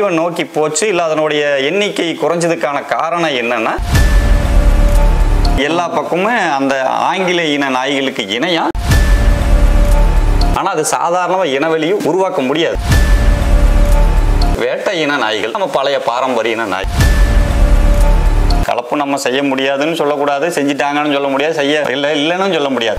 அழிவை நோக்கி போச்சு இல்லை அதனுடைய எண்ணிக்கை குறைஞ்சதுக்கான காரணம் என்னன்னா எல்லா பக்கமுமே அந்த ஆங்கில இன நாய்களுக்கு இணையா ஆனால் அது சாதாரணமாக இனவெளியும் உருவாக்க முடியாது வேட்டை இன நாய்கள் நம்ம பழைய பாரம்பரிய இன நாய் கலப்பு நம்ம செய்ய முடியாதுன்னு சொல்லக்கூடாது செஞ்சிட்டாங்கன்னு சொல்ல முடியாது செய்ய இல்லை இல்லைன்னு சொல்ல முடியாது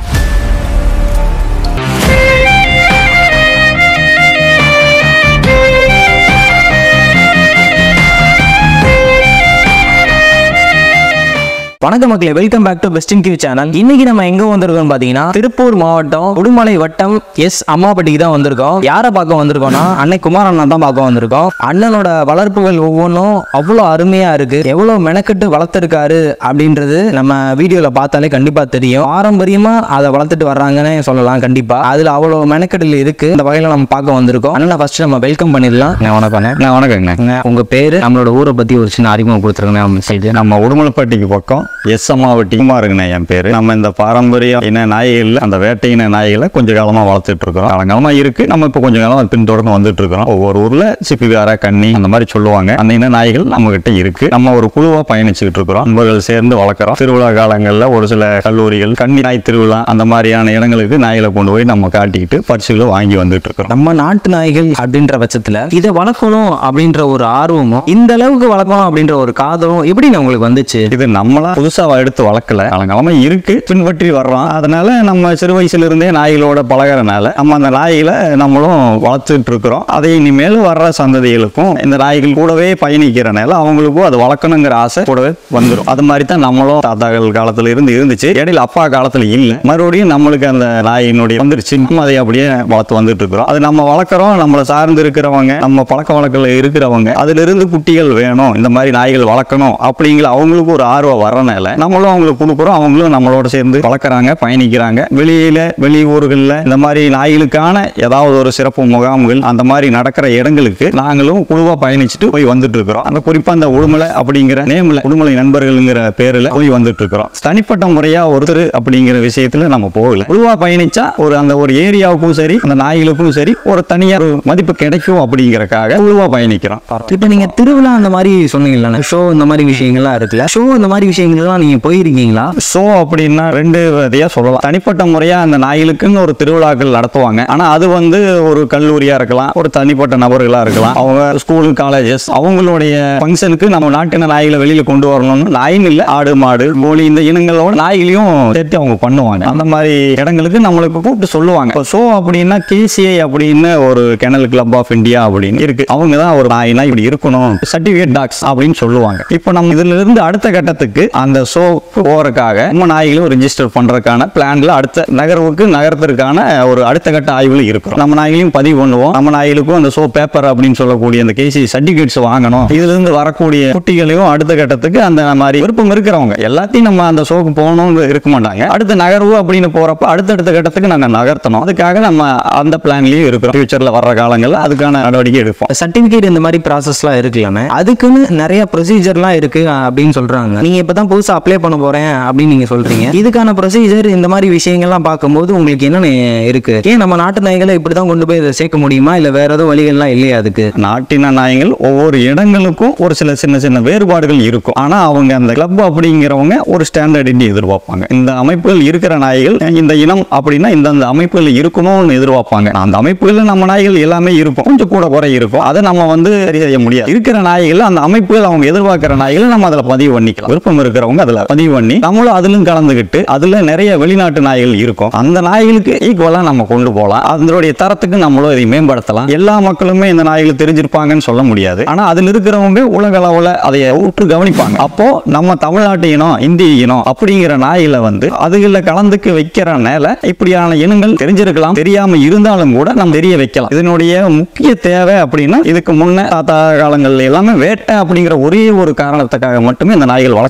வணக்கம் மக்களே welcome back to best in Q channel இன்னைக்கு நம்ம எங்க வந்திருக்கோம் பாத்தீங்கன்னா திருப்பூர் மாவட்டம் உடுமலை வட்டம் எஸ் அம்மாப்பட்டிக்கு தான் வந்திருக்கோம் யாரை பார்க்க வந்திருக்கோம்னா அன்னை குமார் அண்ணா தான் பார்க்க வந்திருக்கோம் அண்ணனோட வளர்ப்புகள் ஒவ்வொன்றும் அவ்வளோ அருமையா இருக்கு எவ்வளவு மெனக்கெட்டு வளர்த்துருக்காரு அப்படின்றது நம்ம வீடியோல பார்த்தாலே கண்டிப்பா தெரியும் பாரம்பரியமா அதை வளர்த்துட்டு வர்றாங்கன்னு சொல்லலாம் கண்டிப்பா அதுல அவ்வளோ மெனக்கெடல் இருக்கு இந்த வகையில நம்ம பார்க்க வந்திருக்கோம் அண்ணனை ஃபர்ஸ்ட் நம்ம வெல்கம் பண்ணிடலாம் நான் வணக்கம் நான் வணக்கங்கண்ணே உங்க பேரு நம்மளோட ஊரை பத்தி ஒரு சின்ன அறிமுகம் கொடுத்துருங்க நம்ம சைடு நம்ம உடுமலைப்பட்டிக்கு பக்கம் எஸ் அம்மாவட்டி குமாருங்கண்ணே என் பேரு நம்ம இந்த பாரம்பரிய இன நாய்கள் அந்த வேட்டை இன நாய்களை கொஞ்ச காலமா வளர்த்துட்டு இருக்கிறோம் காலங்காலமா இருக்கு நம்ம இப்போ கொஞ்ச காலமா பின்தொடர்ந்து வந்துட்டு இருக்கிறோம் ஒவ்வொரு ஊர்ல சிப்பிகார கன்னி அந்த மாதிரி சொல்லுவாங்க அந்த இன நாய்கள் நம்ம கிட்ட இருக்கு நம்ம ஒரு குழுவா பயணிச்சுக்கிட்டு இருக்கிறோம் நண்பர்கள் சேர்ந்து வளர்க்குறோம் திருவிழா காலங்கள்ல ஒரு சில கல்லூரிகள் கன்னி நாய் திருவிழா அந்த மாதிரியான இடங்களுக்கு நாய்களை கொண்டு போய் நம்ம காட்டிக்கிட்டு பரிசுகளை வாங்கி வந்துட்டு இருக்கிறோம் நம்ம நாட்டு நாய்கள் அப்படின்ற பட்சத்துல இதை வளர்க்கணும் அப்படின்ற ஒரு ஆர்வமும் இந்த அளவுக்கு வளர்க்கணும் அப்படின்ற ஒரு காதலும் எப்படி உங்களுக்கு வந்துச்சு இது நம்மளா புதுசா எடுத்து வளர்க்கல காலங்காலமா இருக்கு பின்பற்றி வர்றோம் அதனால நம்ம சிறு வயசுல இருந்தே நாய்களோட பழகுறனால நம்ம அந்த நாய்களை நம்மளும் வளர்த்துட்டு இருக்கிறோம் அதை இனிமேல் வர்ற சந்ததிகளுக்கும் இந்த நாய்கள் கூடவே பயணிக்கிறனால அவங்களுக்கும் அது வளர்க்கணுங்கிற ஆசை கூடவே வந்துடும் அது மாதிரி தான் நம்மளும் தாத்தாக்கள் காலத்துல இருந்து இருந்துச்சு இடையில அப்பா காலத்துல இல்ல மறுபடியும் நம்மளுக்கு அந்த நாயினுடைய வந்துருச்சு நம்ம அதை அப்படியே வளர்த்து வந்துட்டு இருக்கிறோம் அது நம்ம வளர்க்குறோம் நம்மளை சார்ந்து இருக்கிறவங்க நம்ம பழக்க வழக்கில் இருக்கிறவங்க அதுல இருந்து குட்டிகள் வேணும் இந்த மாதிரி நாய்கள் வளர்க்கணும் அப்படிங்கிற அவங்களுக்கு ஒரு ஆர்வம் வரனால நம்மளும் அவங்களுக்கு கொடுக்குறோம் அவங்களும் நம்மளோட சேர்ந்து வளர்க்குறாங்க பயணிக்கிறாங்க வெளியில வெளி ஊர்களில் இந்த மாதிரி நாய்களுக்கான ஏதாவது ஒரு சிறப்பு முகாம்கள் அந்த மாதிரி நடக்கிற இடங்களுக்கு நாங்களும் குழுவா பயணிச்சுட்டு போய் வந்துட்டு இருக்கிறோம் அந்த குறிப்பா அந்த உடுமலை அப்படிங்கிற நேம்ல உடுமலை நண்பர்கள்ங்கிற பேர்ல போய் வந்துட்டு இருக்கிறோம் தனிப்பட்ட முறையா ஒருத்தர் அப்படிங்கிற விஷயத்துல நம்ம போகல குழுவா பயணிச்சா ஒரு அந்த ஒரு ஏரியாவுக்கும் சரி அந்த நாய்களுக்கும் சரி ஒரு தனியா ஒரு மதிப்பு கிடைக்கும் அப்படிங்கறக்காக குழுவா பயணிக்கிறோம் இப்போ நீங்க திருவிழா அந்த மாதிரி சொன்னீங்களா ஷோ இந்த மாதிரி விஷயங்கள்லாம் இருக்குல்ல ஷோ இந்த மாதிரி விஷயங்கள்லாம் நீங்க போயிருக்கீங்களா ஷோ அப்படின்னா ரெண்டு விதையா சொல்லலாம் தனிப்பட்ட முறையா அந்த நாய்களுக்குன்னு ஒரு திருவிழாக்கள் நடத்துவாங்க ஆனா அது வந்து ஒரு கல்லூரியா இருக்கலாம் ஒரு தனிப்பட்ட நபர்களா இருக்கலாம் அவங்க ஸ்கூல் காலேஜஸ் அவங்களுடைய ஃபங்க்ஷனுக்கு நம்ம நாட்டின நாய்களை வெளியில கொண்டு வரணும்னு நாயின் இல்ல ஆடு மாடு கோழி இந்த இனங்களோட நாய்களையும் சேர்த்து அவங்க பண்ணுவாங்க அந்த மாதிரி இடங்களுக்கு நம்மளுக்கு கூப்பிட்டு சொல்லுவாங்க இப்போ ஷோ அப்படின்னா கேசிஐ அப்படின்னு ஒரு கெனல் கிளப் ஆஃப் இந்தியா அப்படின்னு இருக்கு அவங்க தான் ஒரு நாய்னா இப்படி இருக்கணும் சர்டிஃபிகேட் டாக்ஸ் அப்படின்னு சொல்லுவாங்க இப்போ நம்ம இதுல இருந்து அடுத்த கட்டத்துக்கு அந்த ஷோக்கு போறதுக்காக நம்ம நாய்களும் ரெஜிஸ்டர் பண்றதுக்கான பிளான்ல அடுத்த நகர்வுக்கு நகரத்திற்கான ஒரு அடுத்த கட்ட ஆய்வுல இருக்கிறோம் நம்ம நாய்களையும் பதிவு பண்ணுவோம் நம்ம நாய்களுக்கும் அந்த ஷோ பேப்பர் அப்படின்னு சொல்லக்கூடிய அந்த கேசி சர்டிஃபிகேட்ஸ் வாங்கணும் இதுல இருந்து வரக்கூடிய குட்டிகளையும் அடுத்த கட்டத்துக்கு அந்த மாதிரி விருப்பம் இருக்கிறவங்க எல்லாத்தையும் நம்ம அந்த ஷோக்கு போகணும்னு இருக்க மாட்டாங்க அடுத்த நகர்வு அப்படின்னு போறப்ப அடுத்தடுத்த கட்டத்துக்கு நாங்க நகர்த்தணும் அதுக்காக நம்ம அந்த பிளான்லயும் இருக்கிறோம் ஃபியூச்சர்ல வர்ற காலங்கள்ல அதுக்கான நடவடிக்கை எடுப்போம் சர்டிபிகேட் இந்த மாதிரி ப்ராசஸ்லாம் இருக்குல்லாமே அதுக்குன்னு நிறைய ப்ரொசீஜர்லாம் இருக்கு அப்படின்னு சொல்றாங்க நீங்க இப்பதான் புதுசா அப்ளை பண்ண போறேன் அப்படின்னு நீங்க சொல்றீங்க இதுக்கான ப்ரொசீஜர் இந்த மாதிரி விஷயங்கள்லாம் பார்க்கும்போது உங்களுக்கு என்னென்ன இருக்கு ஏன் நம்ம நாட்டு நாய்களை இப்படிதான் கொண்டு போய் இதை சேர்க்க முடியுமா இல்ல வேற ஏதோ வழிகள்லாம் இல்லையா அதுக்கு நாட்டின நாயங்கள் ஒவ்வொரு இடங்களுக்கும் ஒரு சில சின்ன சின்ன வேறுபாடுகள் இருக்கும் ஆனா அவங்க அந்த கிளப் அப்படிங்கிறவங்க ஒரு ஸ்டாண்டர்டிட்டி எதிர்பார்ப்பாங்க இந்த அமைப்புகள் இருக்கிற நாய்கள் இந்த இனம் அப்படின்னா இந்த அந்த அமைப்புகள் இருக்கணும்னு எதிர்பார்ப்பாங்க அந்த அமைப்புகள் நம்ம நாய்கள் எல்லாமே இருக்கும் கொஞ்சம் கூட குறை இருக்கும் அதை நம்ம வந்து சரி செய்ய முடியாது இருக்கிற நாய்கள் அந்த அமைப்புகள் அவங்க எதிர்பார்க்கிற நாய்கள் நம்ம அதில் பதிவு பண்ணிக்கலாம் விருப்பம் இருக்கிறவங்க அதில் பதிவு பண்ணி நம்மளும் அதிலும் கலந்துக்கிட்டு அதுல நிறைய வெளிநாட்டு நாய்கள் இருக்கும் அந்த நாய்களுக்கு ஈக்குவலா நம்ம கொண்டு போகலாம் அதனுடைய தரத்துக்கு நம்மளும் இதை மேம்படுத்தலாம் எல்லா மக்களுமே இந்த நாய்கள் தெரிஞ்சிருப்பாங்கன்னு சொல்ல முடியாது ஆனா அதுல இருக்கிறவங்க உலக அளவுல அதை உற்று கவனிப்பாங்க அப்போ நம்ம தமிழ்நாட்டு இனம் இந்திய இனம் அப்படிங்கிற நாயில வந்து அதுல கலந்துக்க வைக்கிறனால இப்படியான இனங்கள் தெரிஞ்சிருக்கலாம் தெரியாம இருந்தாலும் கூட நம்ம தெரிய வைக்கலாம் இதனுடைய முக்கிய தேவை அப்படின்னா இதுக்கு முன்ன தாத்தா காலங்கள்ல எல்லாமே வேட்டை அப்படிங்கிற ஒரே ஒரு காரணத்துக்காக மட்டுமே இந்த நாய்கள் வள- வளர்க்கப்பட்டு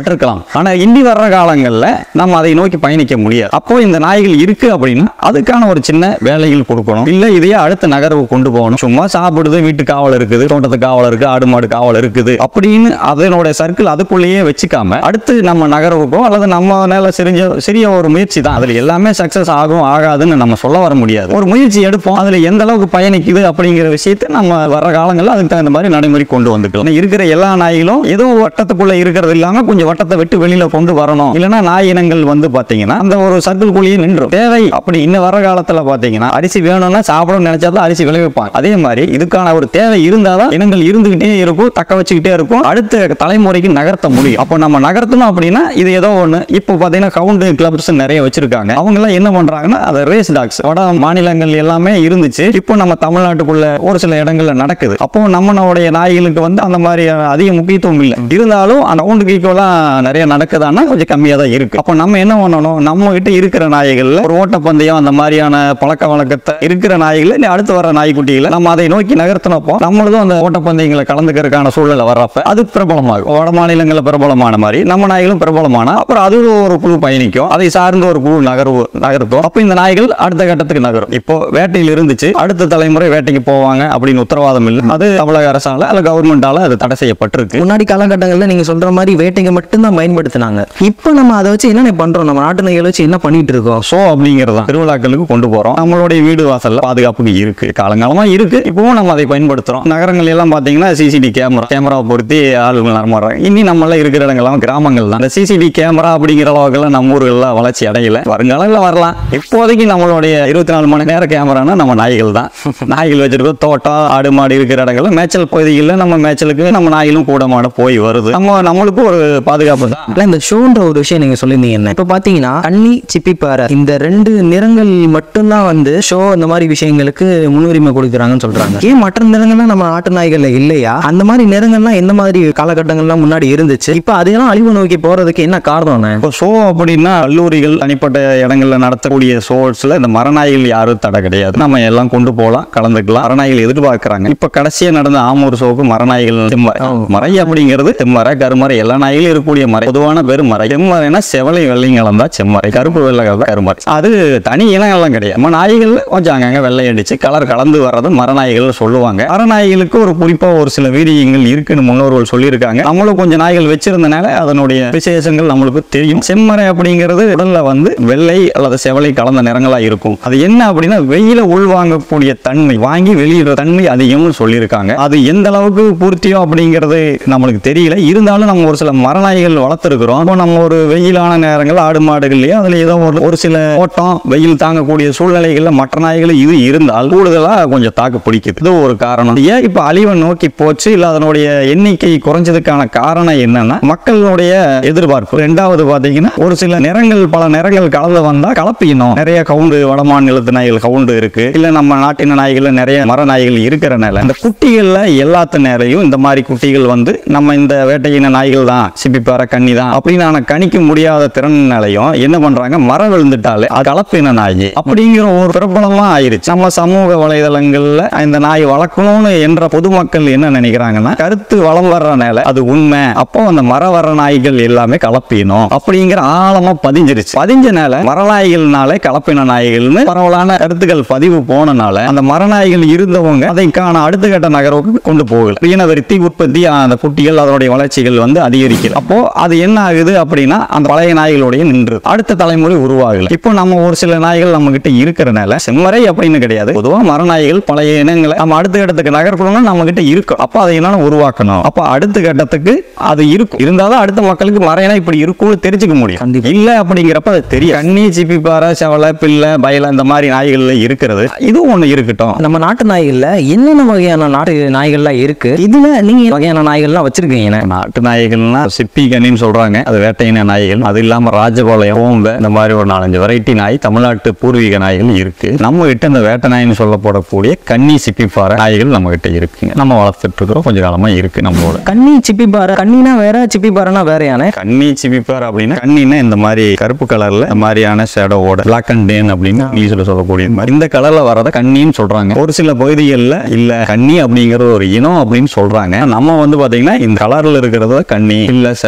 பயன்பட்டிருக்கலாம் ஆனா இனி வர்ற காலங்கள்ல நம்ம அதை நோக்கி பயணிக்க முடியாது அப்போ இந்த நாய்கள் இருக்கு அப்படின்னா அதுக்கான ஒரு சின்ன வேலைகள் கொடுக்கணும் இல்ல இதையே அடுத்த நகர்வு கொண்டு போகணும் சும்மா சாப்பிடுது வீட்டு காவல் இருக்குது தோட்டத்து காவல் இருக்கு ஆடு மாடு காவல் இருக்குது அப்படின்னு அதனுடைய சர்க்கிள் அதுக்குள்ளேயே வச்சுக்காம அடுத்து நம்ம நகர்வுக்கோ அல்லது நம்ம மேல செஞ்ச சிறிய ஒரு முயற்சி தான் அதுல எல்லாமே சக்சஸ் ஆகும் ஆகாதுன்னு நம்ம சொல்ல வர முடியாது ஒரு முயற்சி எடுப்போம் அதுல எந்த அளவுக்கு பயணிக்குது அப்படிங்கிற விஷயத்தை நம்ம வர காலங்களில் அதுக்கு தகுந்த மாதிரி நடைமுறை கொண்டு வந்துக்கலாம் இருக்கிற எல்லா நாய்களும் ஏதோ வட்டத்துக்குள்ள இருக்கிறது இல்லாம கொஞ்சம் வட்டத்தை விட்டு வெளியில கொண்டு வரணும் இல்லைன்னா நாய் இனங்கள் வந்து பாத்தீங்கன்னா அந்த ஒரு சர்க்கிள்குள்ளேயே நின்றும் தேவை அப்படி இன்னும் வர காலத்துல பாத்தீங்கன்னா அரிசி வேணும்னா சாப்பிடணும்னு நினைச்சா தான் அரிசி விளைவிப்பாங்க அதே மாதிரி இதுக்கான ஒரு தேவை இருந்தாதான் இனங்கள் இருந்துகிட்டே இருக்கும் தக்க வச்சுக்கிட்டே இருக்கும் அடுத்த தலைமுறைக்கு நகர்த்த முடியும் அப்போ நம்ம நகர்த்தணும் அப்படின்னா இது ஏதோ ஒண்ணு இப்போ பாத்தீங்கன்னா கவுண்ட் கிளப்ஸ் நிறைய வச்சிருக்காங்க அவங்க எல்லாம் என்ன பண்றாங்கன்னா அதை ரேஸ் டாக்ஸ் வட மாநிலங்கள் எல்லாமே இருந்துச்சு இப்போ நம்ம தமிழ்நாட்டுக்குள்ள ஒரு சில இடங்கள்ல நடக்குது அப்போ நம்மளுடைய நாய்களுக்கு வந்து அந்த மாதிரி அதிக முக்கியத்துவம் இல்லை இருந்தாலும் அந்த கவுண்டுக்கு ஈக்குவலா நிறைய நடக்குதான்னா கொஞ்சம் கம்மியா தான் இருக்கு அப்போ நம்ம என்ன பண்ணணும் நம்ம கிட்ட இருக்கிற நாய்கள்ல ஒரு ஓட்டப்பந்தயம் அந்த மாதிரியான பழக்க வழக்கத்தை இருக்கிற நாய்களை இல்ல அடுத்து வர நாய்க்குட்டிகளை நம்ம அதை நோக்கி நகர்த்தினப்போ நம்மளதும் அந்த ஓட்டப்பந்தயங்களை கலந்துக்கிறதுக்கான சூழ்நிலை வர்றப்ப அது பிரபலமாகும் வட மாநிலங்களில் பிரபலமான மாதிரி நம்ம நாய்களும் பிரபலமான அப்புறம் அது ஒரு குழு பயணிக்கும் அதை சார்ந்த ஒரு குழு நகர்வு நகர்த்தும் அப்போ இந்த நாய்கள் அடுத்த கட்டத்துக்கு நகரும் இப்போ வேட்டையில் இருந்துச்சு அடுத்த தலைமுறை வேட்டைக்கு போவாங்க அப்படின்னு உத்தரவாதம் இல்லை அது தமிழக அரசால அல்ல கவர்மெண்டால அது தடை செய்யப்பட்டிருக்கு முன்னாடி காலகட்டங்களில் நீங்க சொல்ற மாதிரி வேட்டைக்கு மட்டும்தான் பயன்படுத்தினாங்க இப்போ நம்ம அதை வச்சு என்ன பண்றோம் நம்ம நாட்டு நாய்களை வச்சு என்ன பண்ணிட்டு இருக்கோம் ஷோ அப்படிங்கிறது தான் திருவிழாக்களுக்கு கொண்டு போறோம் நம்மளுடைய வீடு வாசல்ல பாதுகாப்புக்கு இருக்கு காலங்காலமா இருக்கு இப்பவும் நம்ம அதை பயன்படுத்துறோம் நகரங்கள் எல்லாம் பாத்தீங்கன்னா சிசிடி கேமரா கேமராவை பொருத்தி ஆளுகள் நடமாடுறாங்க இனி நம்மள இருக்கிற இடங்கள்லாம் கிராமங்கள் தான் இந்த சிசிடி கேமரா அப்படிங்கிற அளவுக்குலாம் நம்ம ஊர்கள்ல வளர்ச்சி அடையல வருங்காலங்களில் வரலாம் இப்போதைக்கு நம்மளுடைய இருபத்தி நாலு மணி நேர கேமரானா நம்ம நாய்கள் தான் நாய்கள் வச்சிருக்கோம் தோட்டம் ஆடு மாடு இருக்கிற இடங்கள்ல மேய்ச்சல் பகுதிகளில் நம்ம மேய்ச்சலுக்கு நம்ம நாய்களும் கூட மாட போய் வருது நம்ம நம்மளுக்கு ஒரு பாதுகாப்பு தான் இல்ல இந்த ஷோன்ற ஒரு விஷயம் நீங்க சொல்லியிருந்தீங்க என்ன இப்போ பாத்தீங்கன்னா கன்னி சிப்பிப்பாறை இந்த ரெண்டு நிறங்கள் மட்டும்தான் வந்து ஷோ இந்த மாதிரி விஷயங்களுக்கு முன்னுரிமை கொடுக்குறாங்கன்னு சொல்றாங்க ஏன் மற்ற நிறங்கள்லாம் நம்ம நாட்டு நாய்கள்ல இல்லையா அந்த மாதிரி நிறங்கள்லாம் எந்த மாதிரி காலகட்டங்கள்லாம் முன்னாடி இருந்துச்சு இப்போ அதையெல்லாம் அழிவு நோக்கி போறதுக்கு என்ன காரணம் இப்போ ஷோ அப்படின்னா கல்லூரிகள் தனிப்பட்ட இடங்கள்ல நடத்தக்கூடிய ஷோஸ்ல இந்த மரநாய்கள் யாரும் தடை கிடையாது நம்ம எல்லாம் கொண்டு போகலாம் கலந்துக்கலாம் மரநாய்கள் எதிர்பார்க்கறாங்க இப்போ கடைசியா நடந்த ஆமூர் ஷோக்கு மரநாய்கள் செம்மறை மறை அப்படிங்கிறது செம்மறை கருமறை எல்லா நாய்களும் இருக்கக்கூடிய மறை பொதுவான பேர் மறை செம்மறைனா செவலை வெள்ளைங்களும் தான் செம்மறை கருப்பு வெள்ளை தான் கருமறை அது தனி இனங்கள்லாம் கிடையாது நம்ம நாய்கள் கொஞ்சம் அங்கங்க வெள்ளை அடிச்சு கலர் கலந்து வர்றது மரநாய்கள் சொல்லுவாங்க மரநாய்களுக்கு ஒரு குறிப்பா ஒரு சில வீரியங்கள் இருக்குன்னு முன்னோர்கள் சொல்லியிருக்காங்க நம்மளும் கொஞ்சம் நாய்கள் வச்சிருந்தனால அதனுடைய விசேஷங்கள் நம்மளுக்கு தெரியும் செம்மறை அப்படிங்கிறது உடல்ல வந்து வெள்ளை அல்லது செவலை கலந்த நிறங்களா இருக்கும் அது என்ன அப்படின்னா வெயில உள்வாங்கக்கூடிய தன்மை வாங்கி வெளியிடுற தன்மை அதிகம்னு சொல்லியிருக்காங்க அது எந்த அளவுக்கு பூர்த்தியோ அப்படிங்கிறது நம்மளுக்கு தெரியல இருந்தாலும் நம்ம ஒரு சில மரநாய்கள் வளர்த்துருக்கிறோம் இப்போ நம்ம ஒரு வெயிலான நேரங்கள் ஆடு மாடுகள்லயே அதுல ஏதோ ஒரு ஒரு சில ஓட்டம் வெயில் தாங்கக்கூடிய சூழ்நிலைகள்ல மற்ற நாய்கள் இது இருந்தால் கூடுதலா கொஞ்சம் தாக்கு பிடிக்குது இது ஒரு காரணம் ஏன் இப்ப அழிவை நோக்கி போச்சு இல்ல அதனுடைய எண்ணிக்கை குறைஞ்சதுக்கான காரணம் என்னன்னா மக்களுடைய எதிர்பார்ப்பு ரெண்டாவது பாத்தீங்கன்னா ஒரு சில நிறங்கள் பல நிறங்கள் கலந்து வந்தா கலப்பினோம் நிறைய கவுண்டு வட மாநிலத்து நாய்கள் கவுண்டு இருக்கு இல்ல நம்ம நாட்டின நாய்கள் நிறைய மர நாய்கள் இருக்கிறனால இந்த குட்டிகள்ல எல்லாத்து நேரையும் இந்த மாதிரி குட்டிகள் வந்து நம்ம இந்த வேட்டையின நாய்கள் தான் சிப்பிப்பாறை கன்னி தான் அப்படின்னு ஆனா கணிக்க முடியாத திறனாலையும் என்ன பண்றாங்க மரம் விழுந்துட்டாலே அது கலப்பின நாய் அப்படிங்கிற ஒரு பிரபலமா ஆயிருச்சு நம்ம சமூக வலைதளங்கள்ல இந்த நாய் வளர்க்கணும்னு என்ற பொதுமக்கள் என்ன நினைக்கிறாங்கன்னா கருத்து வளம் வர்றனால அது உண்மை அப்போ அந்த மர வர நாய்கள் எல்லாமே கலப்பினோம் அப்படிங்கிற ஆழமா பதிஞ்சிருச்சு பதிஞ்சனால மரநாய்கள்னாலே கலப்பின நாய்கள்னு பரவலான கருத்துக்கள் பதிவு போனனால அந்த மரநாய்கள் இருந்தவங்க அதைக்கான அடுத்த கட்ட நகர்வுக்கு கொண்டு போகல இனவருத்தி உற்பத்தி அந்த குட்டிகள் அதனுடைய வளர்ச்சிகள் வந்து அதிகரிக்கல அப்போ அது என்ன ஆகுது அப்படின்னா அந்த பழைய நாய்களுடைய நின்று அடுத்த தலைமுறை உருவாகல இப்போ நம்ம ஒரு சில நாய்கள் நம்ம கிட்ட இருக்கிறனால செம்மறை அப்படின்னு கிடையாது பொதுவா மரநாய்கள் பழைய இனங்களை நம்ம அடுத்த கட்டத்துக்கு நகர்க்கணும்னா நம்ம கிட்ட இருக்கும் அப்போ அதை என்ன உருவாக்கணும் அப்போ அடுத்த கட்டத்துக்கு அது இருக்கும் இருந்தாலும் அடுத்த மக்களுக்கு மறையனா இப்படி இருக்கும்னு தெரிஞ்சுக்க முடியும் கண்டிப்பா. இல்ல அப்படிங்கிறப்ப அது தெரியும் கண்ணி சிப்பிப்பாறை செவலை பிள்ளை பயலை இந்த மாதிரி நாய்கள்ல இருக்கிறது இதுவும் ஒண்ணு இருக்கட்டும் நம்ம நாட்டு நாய்கள்ல என்னென்ன வகையான நாட்டு நாய்கள்லாம் இருக்கு இதுல நீங்க வகையான நாய்கள்லாம் வச்சிருக்கீங்க நாட்டு நாய்கள்னா சிப்பி கண்ணின்னு சொல்றாங்க அது வேட்டையின நாய்கள் அது இல்லாம ராஜபாளையம் ஓம்ப இந்த மாதிரி ஒரு நாலஞ்சு வெரைட்டி நாய் தமிழ்நாட்டு பூர்வீக நாய்கள் இருக்கு நம்ம கிட்ட இந்த வேட்டை நாய்னு சொல்லப்படக்கூடிய கன்னி சிப்பிப்பாறை நாய்கள் நம்ம கிட்ட இருக்குங்க நம்ம வளர்த்துட்டு இருக்கிறோம் கொஞ்ச காலமா இருக்கு நம்மளோட கன்னி சிப்பி பாறை கண்ணினா வேற சிப்பி பாறைனா வேறையான கன்னி சிப்பிப்பார் அப்படின்னா கண்ணின்னா இந்த மாதிரி கருப்பு கலர்ல இந்த மாதிரியான ஷேடோவோட பிளாக் அண்ட் டேன் அப்படின்னு இங்கிலீஷ்ல சொல்லக்கூடிய மாதிரி இந்த கலர்ல வரத கண்ணின்னு சொல்றாங்க ஒரு சில பகுதிகளில் இல்ல கன்னி அப்படிங்கிற ஒரு இனம் அப்படின்னு சொல்றாங்க நம்ம வந்து பாத்தீங்கன்னா இந்த கலர்ல இருக்கிறத கன்னி இல்ல செவலை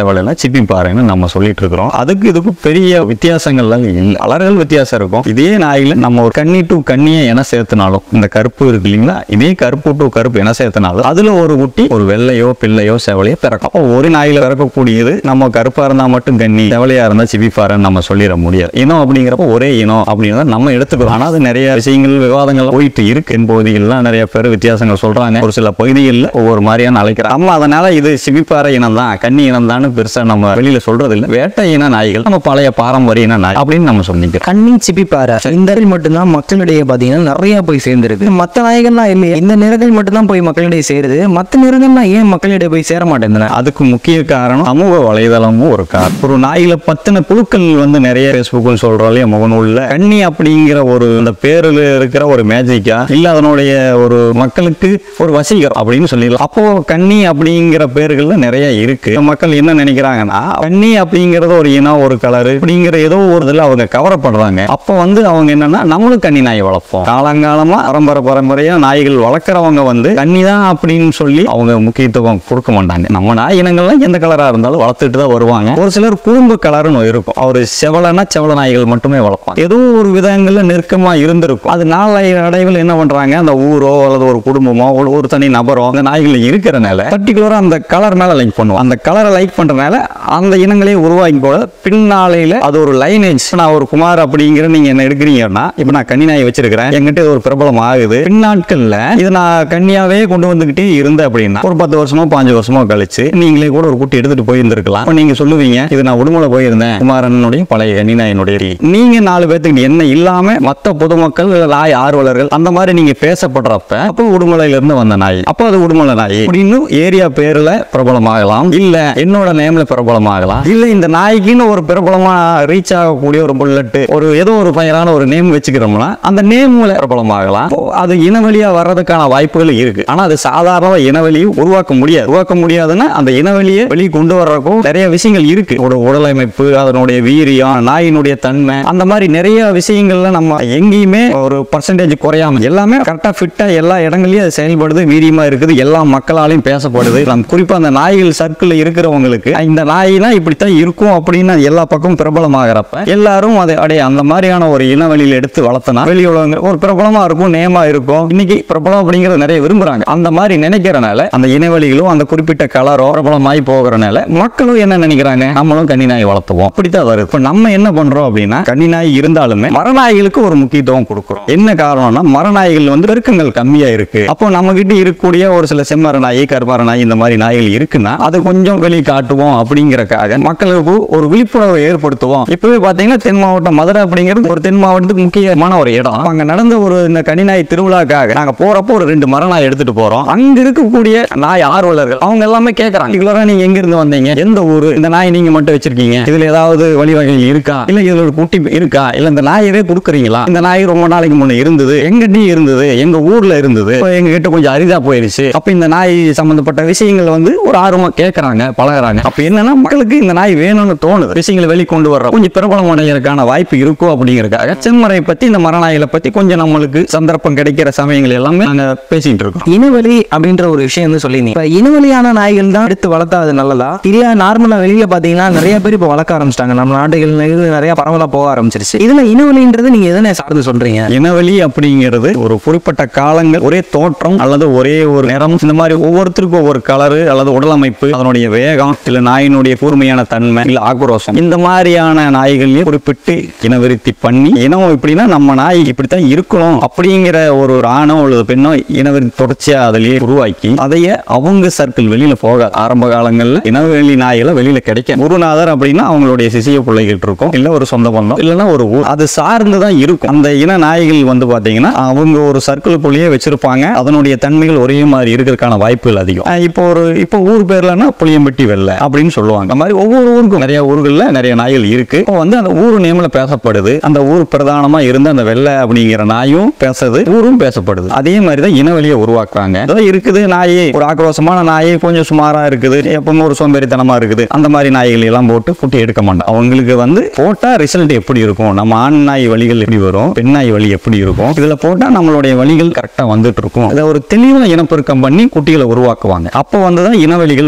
செவலைலாம் சிப்பி பாறைன்னு நம்ம சொல்லிட்டு இருக்கிறோம் அதுக்கு இதுக்கு பெரிய வித்தியாசங்கள்லாம் இல்லை கலர்கள் வித்தியாசம் இருக்கும் இதே நாயில நம்ம ஒரு கன்னி டு கண்ணியை என சேர்த்துனாலும் இந்த கருப்பு இருக்கு இல்லைங்களா இதே கருப்பு டு கருப்பு என சேர்த்தனாலும் அதுல ஒரு குட்டி ஒரு வெள்ளையோ பிள்ளையோ செவலையோ பிறக்கும் அப்போ ஒரு நாயில பிறக்கக்கூடியது நம்ம கருப்பா இருந்தா மட்டும் கன்னி செவலையா இருந்தா சிபிப்பாருன்னு நம்ம சொல்லிட முடியாது இனம் அப்படிங்கிறப்ப ஒரே இனம் அப்படின்னு நம்ம எடுத்துக்கிறோம் ஆனா அது நிறைய விஷயங்கள் விவாதங்கள் போயிட்டு இருக்கு என் பகுதிகள்லாம் நிறைய பேர் வித்தியாசங்கள் சொல்றாங்க ஒரு சில பகுதிகளில் ஒவ்வொரு மாதிரியான அழைக்கிறாங்க நம்ம அதனால இது சிபிப்பாறை இனம் தான் கன்னி இனம் தான் பெருசா நம்ம வெளியில சொல்றது இல்ல வேட்டை இன நாய்கள் நம்ம பழைய பாரம்பரிய இன நாய் அப்படின்னு நம்ம சொல்லிக்கிறோம் கண்ணி சிப்பிப்பாறை இந்த இடத்தில் மட்டும்தான் மக்களிடையே பார்த்தீங்கன்னா நிறைய போய் சேர்ந்துருக்கு மற்ற நாய்கள்லாம் இல்லையே இந்த நிறங்கள் மட்டும்தான் போய் மக்களிடையே சேருது மற்ற நிறங்கள்லாம் ஏன் மக்களிடையே போய் சேர மாட்டேங்குதுண்ணே அதுக்கு முக்கிய காரணம் சமூக வலைதளமும் ஒரு காரணம் ஒரு நாயில பத்தின புழுக்கள் வந்து நிறைய பேஸ்புக்கில் சொல்றோம் இல்லையா முகநூல்ல கண்ணி அப்படிங்கிற ஒரு அந்த பேருல இருக்கிற ஒரு மேஜிக்கா இல்ல அதனுடைய ஒரு மக்களுக்கு ஒரு வசீகரம் அப்படின்னு சொல்லிடலாம் அப்போ கண்ணி அப்படிங்கிற பேர்கள்ல நிறைய இருக்கு மக்கள் என்ன நினைக்கிறாங்கன்னா கண்ணி அப்படிங்கிறது ஒரு இனம் ஒரு கலரு அப்படிங்கிற ஏதோ ஒரு இதுல அவங்க கவரப்படுறாங்க அப்போ வந்து அவங்க என்னன்னா நம்மளும் கன்னி நாய் வளர்ப்போம் காலங்காலமா பரம்பரை பரம்பரையா நாய்கள் வளர்க்குறவங்க வந்து கன்னி தான் அப்படின்னு சொல்லி அவங்க முக்கியத்துவம் கொடுக்க மாட்டாங்க நம்ம நாய் இனங்கள்லாம் எந்த கலரா இருந்தாலும் வளர்த்துட்டு தான் வருவாங்க ஒரு சிலர் குறும்பு கலர்னு இருக்கும் அவர் செவலனா செவல நாய்கள் மட்டுமே வளர்ப்பாங்க ஏதோ ஒரு விதங்கள்ல நெருக்கமா இருந்திருக்கும் அது நாளை அடைவில் என்ன பண்றாங்க அந்த ஊரோ அல்லது ஒரு குடும்பமோ ஒரு- ஒரு தனி நபரோ அந்த நாய்கள் இருக்கிறனால பர்டிகுலரா அந்த கலர் மேல லைக் பண்ணுவோம் அந்த கலரை லைக் பண்றதுனால அந்த இனங்களே உருவாக்கி போல பின்னாலையில அது ஒரு லைனேஜ் நான் ஒரு குமார் அப்படிங்கிற நீங்க என்ன எடுக்கிறீங்கன்னா இப்ப நான் கன்னி நாய் வச்சிருக்கிறேன் என்கிட்ட இது ஒரு பிரபலம் ஆகுது பின்னாட்கள்ல இது நான் கன்னியாவே கொண்டு வந்துகிட்டே இருந்தேன் அப்படின்னா ஒரு பத்து வருஷமோ பாஞ்சு வருஷமோ கழிச்சு நீங்களே கூட ஒரு குட்டி எடுத்துட்டு போயிருந்திருக்கலாம் அப்ப நீங்க சொல்லுவீங்க இது நான் உடுமலை போயிருந்தேன் குமாரனுடைய பழைய கன்னி நாயினுடைய நீங்க நாலு பேத்துக்கிட்ட என்ன இல்லாம மத்த பொதுமக்கள் இல்ல நாய் ஆர்வலர்கள் அந்த மாதிரி நீங்க பேசப்படுறப்ப அப்போ உடுமலையில இருந்து வந்த நாய் அப்போ அது உடுமலை நாய் அப்படின்னு ஏரியா பேர்ல பிரபலமாகலாம் இல்ல என்னோட நேம்ல பிரபலமாகலாம் இல்ல இந்த நாய்க்குன்னு ஒரு பிரபலமா ரீச் ஆகக்கூடிய ஒரு புல்லட் ஒரு ஏதோ ஒரு பெயரான ஒரு நேம் வச்சுக்கிறோம்னா அந்த நேம்ல பிரபலமாகலாம் அப்போ அது இனவழியா வர்றதுக்கான வாய்ப்புகள் இருக்கு ஆனா அது சாதாரண இனவெளியும் உருவாக்க முடியாது உருவாக்க முடியாதுன்னா அந்த இனவெளியை வெளியே கொண்டு வர்றதுக்கும் நிறைய விஷயங்கள் இருக்கு ஒரு உடலமைப்பு அதனுடைய வீரியம் நாயினுடைய தன்மை அந்த மாதிரி நிறைய விஷயங்கள்ல நம்ம எங்கேயுமே ஒரு பர்சன்டேஜ் குறையாம எல்லாமே கரெக்டா ஃபிட்டா எல்லா இடங்களையும் அது செயல்படுது வீரியமா இருக்குது எல்லா மக்களாலையும் பேசப்படுது நம்ம குறிப்பா அந்த நாய்கள் சர்க்கிள் இருக்கிறவங்களுக்கு இந்த நாய்னா இப்படித்தான் இருக்கும் அப்படின்னு அது எல்லா பக்கமும் பிரபலமாகறப்ப எல்லாரும் அதை அடைய அந்த மாதிரியான ஒரு இனவெளியில் எடுத்து வளர்த்தனா வெளி உலகங்கள் ஒரு பிரபலமா இருக்கும் நேமா இருக்கும் இன்னைக்கு பிரபலம் அப்படிங்கறது நிறைய விரும்புறாங்க அந்த மாதிரி நினைக்கிறனால அந்த இனவெளிகளும் அந்த குறிப்பிட்ட கலரோ பிரபலமாய் போகிறனால மக்களும் என்ன நினைக்கிறாங்க நம்மளும் கன்னி நாய் வளர்த்துவோம் அப்படித்தான் வருது இப்போ நம்ம என்ன பண்றோம் அப்படின்னா கன்னி நாய் இருந்தாலுமே மரநாய்களுக்கு ஒரு முக்கியத்துவம் கொடுக்குறோம் என்ன காரணம்னா மரநாய்கள் வந்து பெருக்கங்கள் கம்மியா இருக்கு அப்போ நம்ம கிட்ட இருக்கக்கூடிய ஒரு சில செம்மர நாய் கருமர நாய் இந்த மாதிரி நாய்கள் இருக்குன்னா அது கொஞ்சம் வெளியே காட்டுவோம் அப்படிங்கறக்காக மக்களுக்கு ஒரு விழிப்புணர்வை ஏற்படுத்துவோம் இப்பவே பாத்தீங்கன்னா தென் மாவட்டம் மதுரை அப்படிங்கிறது ஒரு தென் மாவட்டத்துக்கு முக்கியமான ஒரு இடம் அங்க நடந்த ஒரு இந்த கனிநாய் திருவிழாக்காக நாங்க போறப்போ ஒரு ரெண்டு மரநாய் எடுத்துட்டு போறோம் அங்க இருக்கக்கூடிய நாய் ஆர்வலர்கள் அவங்க எல்லாமே கேக்குறாங்க ரெகுலரா நீங்க எங்க இருந்து வந்தீங்க எந்த ஊரு இந்த நாய் நீங்க மட்டும் வச்சிருக்கீங்க இதுல ஏதாவது வழிவகைகள் இருக்கா இல்ல இதுல ஒரு குட்டி இருக்கா இல்ல இந்த நாயவே கொடுக்குறீங்களா இந்த நாய் ரொம்ப நாளைக்கு முன்ன இருந்தது எங்கிட்டயும் இருந்தது எங்க ஊர்ல இருந்தது இப்போ எங்க கிட்ட கொஞ்சம் அரிதா போயிருச்சு அப்ப இந்த நாய் சம்பந்தப்பட்ட விஷயங்கள் வந்து ஒரு ஆர்வமா கேக்குறாங்க பழகுறாங்க அப்ப என்னன்னா மக்களுக்கு இந்த நாய் வேணும்னு தோணுது விஷயங்களை வெளிக்கொண்டு வர்ற கொஞ்சம் பிரபலம் அடைகிறதுக்கான வாய்ப்பு இருக்கும் அப்படிங்கறதுக்காக செம்மறை பத்தி இந்த மரநாய்களை பத்தி கொஞ்சம் நம்மளுக்கு சந்தர்ப்பம் கிடைக்கிற சமயங்கள் எல்லாமே நாங்க பேசிட்டு இருக்கோம் இனவெளி அப்படின்ற ஒரு விஷயம் வந்து சொல்லியிருந்தீங்க இப்போ இனவெளியான நாய்கள் தான் எடுத்து வளர்த்தா அது நல்லதா இல்ல நார்மலா வெளியில பாத்தீங்கன்னா நிறைய பேர் இப்போ வளர்க்க ஆரம்பிச்சிட்டாங்க நம்ம நாடுகள் இது நிறைய பரவலா போக ஆரம்பிச்சிருச்சு இதுல இனவெளின்றது நீங்க எதனை சார்ந்து சொல்றீங்க இனவெளி அப்படிங்கிறது ஒரு குறிப்பிட்ட காலங்கள் ஒரே தோற்றம் அல்லது ஒரே ஒரு நிறம் இந்த மாதிரி ஒவ்வொருத்தருக்கும் ஒவ்வொரு கலரு அல்லது உடலமைப்பு அதனுடைய வேகம் இல்ல நாயினுடைய கூர்மையான தன்மை இல்ல ஆக்ரோஷம் இந்த மாதிரியான நாய்களையும் குறிப்பிட்டு இனவிருத்தி பண்ணி இனம் எப்படின்னா நம்ம நாய் இப்படித்தான் இருக்கணும் அப்படிங்கிற ஒரு ஒரு ஆணோ அல்லது பெண்ணோ இனவிருத்தி தொடர்ச்சியா அதிலேயே உருவாக்கி அதைய அவங்க சர்க்கிள் வெளியில போகாது ஆரம்ப காலங்கள்ல இனவெளி நாய்களை வெளியில கிடைக்கும் குருநாதர் அப்படின்னா அவங்களுடைய சிசிய பிள்ளைகள் இருக்கும் இல்ல ஒரு சொந்த பந்தம் இல்லைன்னா ஒரு ஊர் அது சார்ந்து தான் இருக்கும் அந்த இன நாய்கள் வந்து பாத்தீங்கன்னா அவங்க ஒரு சர்க்கிளுக்குள்ளேயே வச்சிருப்பாங்க அதனுடைய தன்மைகள் ஒரே மாதிரி இருக்கிறதுக்கான வாய்ப்புகள் அதிகம் அஹ் இப்போ ஒரு இப்போ ஊர் பேர்லன்னா புளியம்பட்டி வெள்ளை அப்படின்னு சொல்லுவாங்க அந்த மாதிரி ஒவ்வொரு ஊருக்கும் நிறைய ஊர்கள்ல நிறைய நாய்கள் இருக்கு இப்போ வந்து அந்த ஊர் நேம்ல பேசப்படுது அந்த ஊர் பிரதானமா இருந்து அந்த வெள்ளை அப்படிங்கிற நாயும் பேசுறது ஊரும் பேசப்படுது அதே மாதிரி தான் இனவெளியை உருவாக்குறாங்க ஏதோ இருக்குது நாயே ஒரு ஆக்ரோஷமான நாயே கொஞ்சம் சுமாரா இருக்குது எப்பவுமே ஒரு சோம்பேறித்தனமா இருக்குது அந்த மாதிரி நாய்கள் எல்லாம் போட்டு குட்டி எடுக்க மாட்டோம் அவங்களுக்கு வந்து போட்டா ரிசல்ட் எப்படி இருக்கும் நம்ம ஆண் நாய் வழிகள் எப்படி வரும் பெண் நாய் வழி எப்படி இருக்கும் இதுல போட்டா நம்மளுடைய வழிகள் கரெக்டா வந்துட்டு இருக்கும் இதை ஒரு தெளிவான இனப்பெருக்கம் பண்ணி குட்டிகளை உருவாக்குவாங்க அப்போ வந்து தான் இனவெளிகள் உருவாகிறது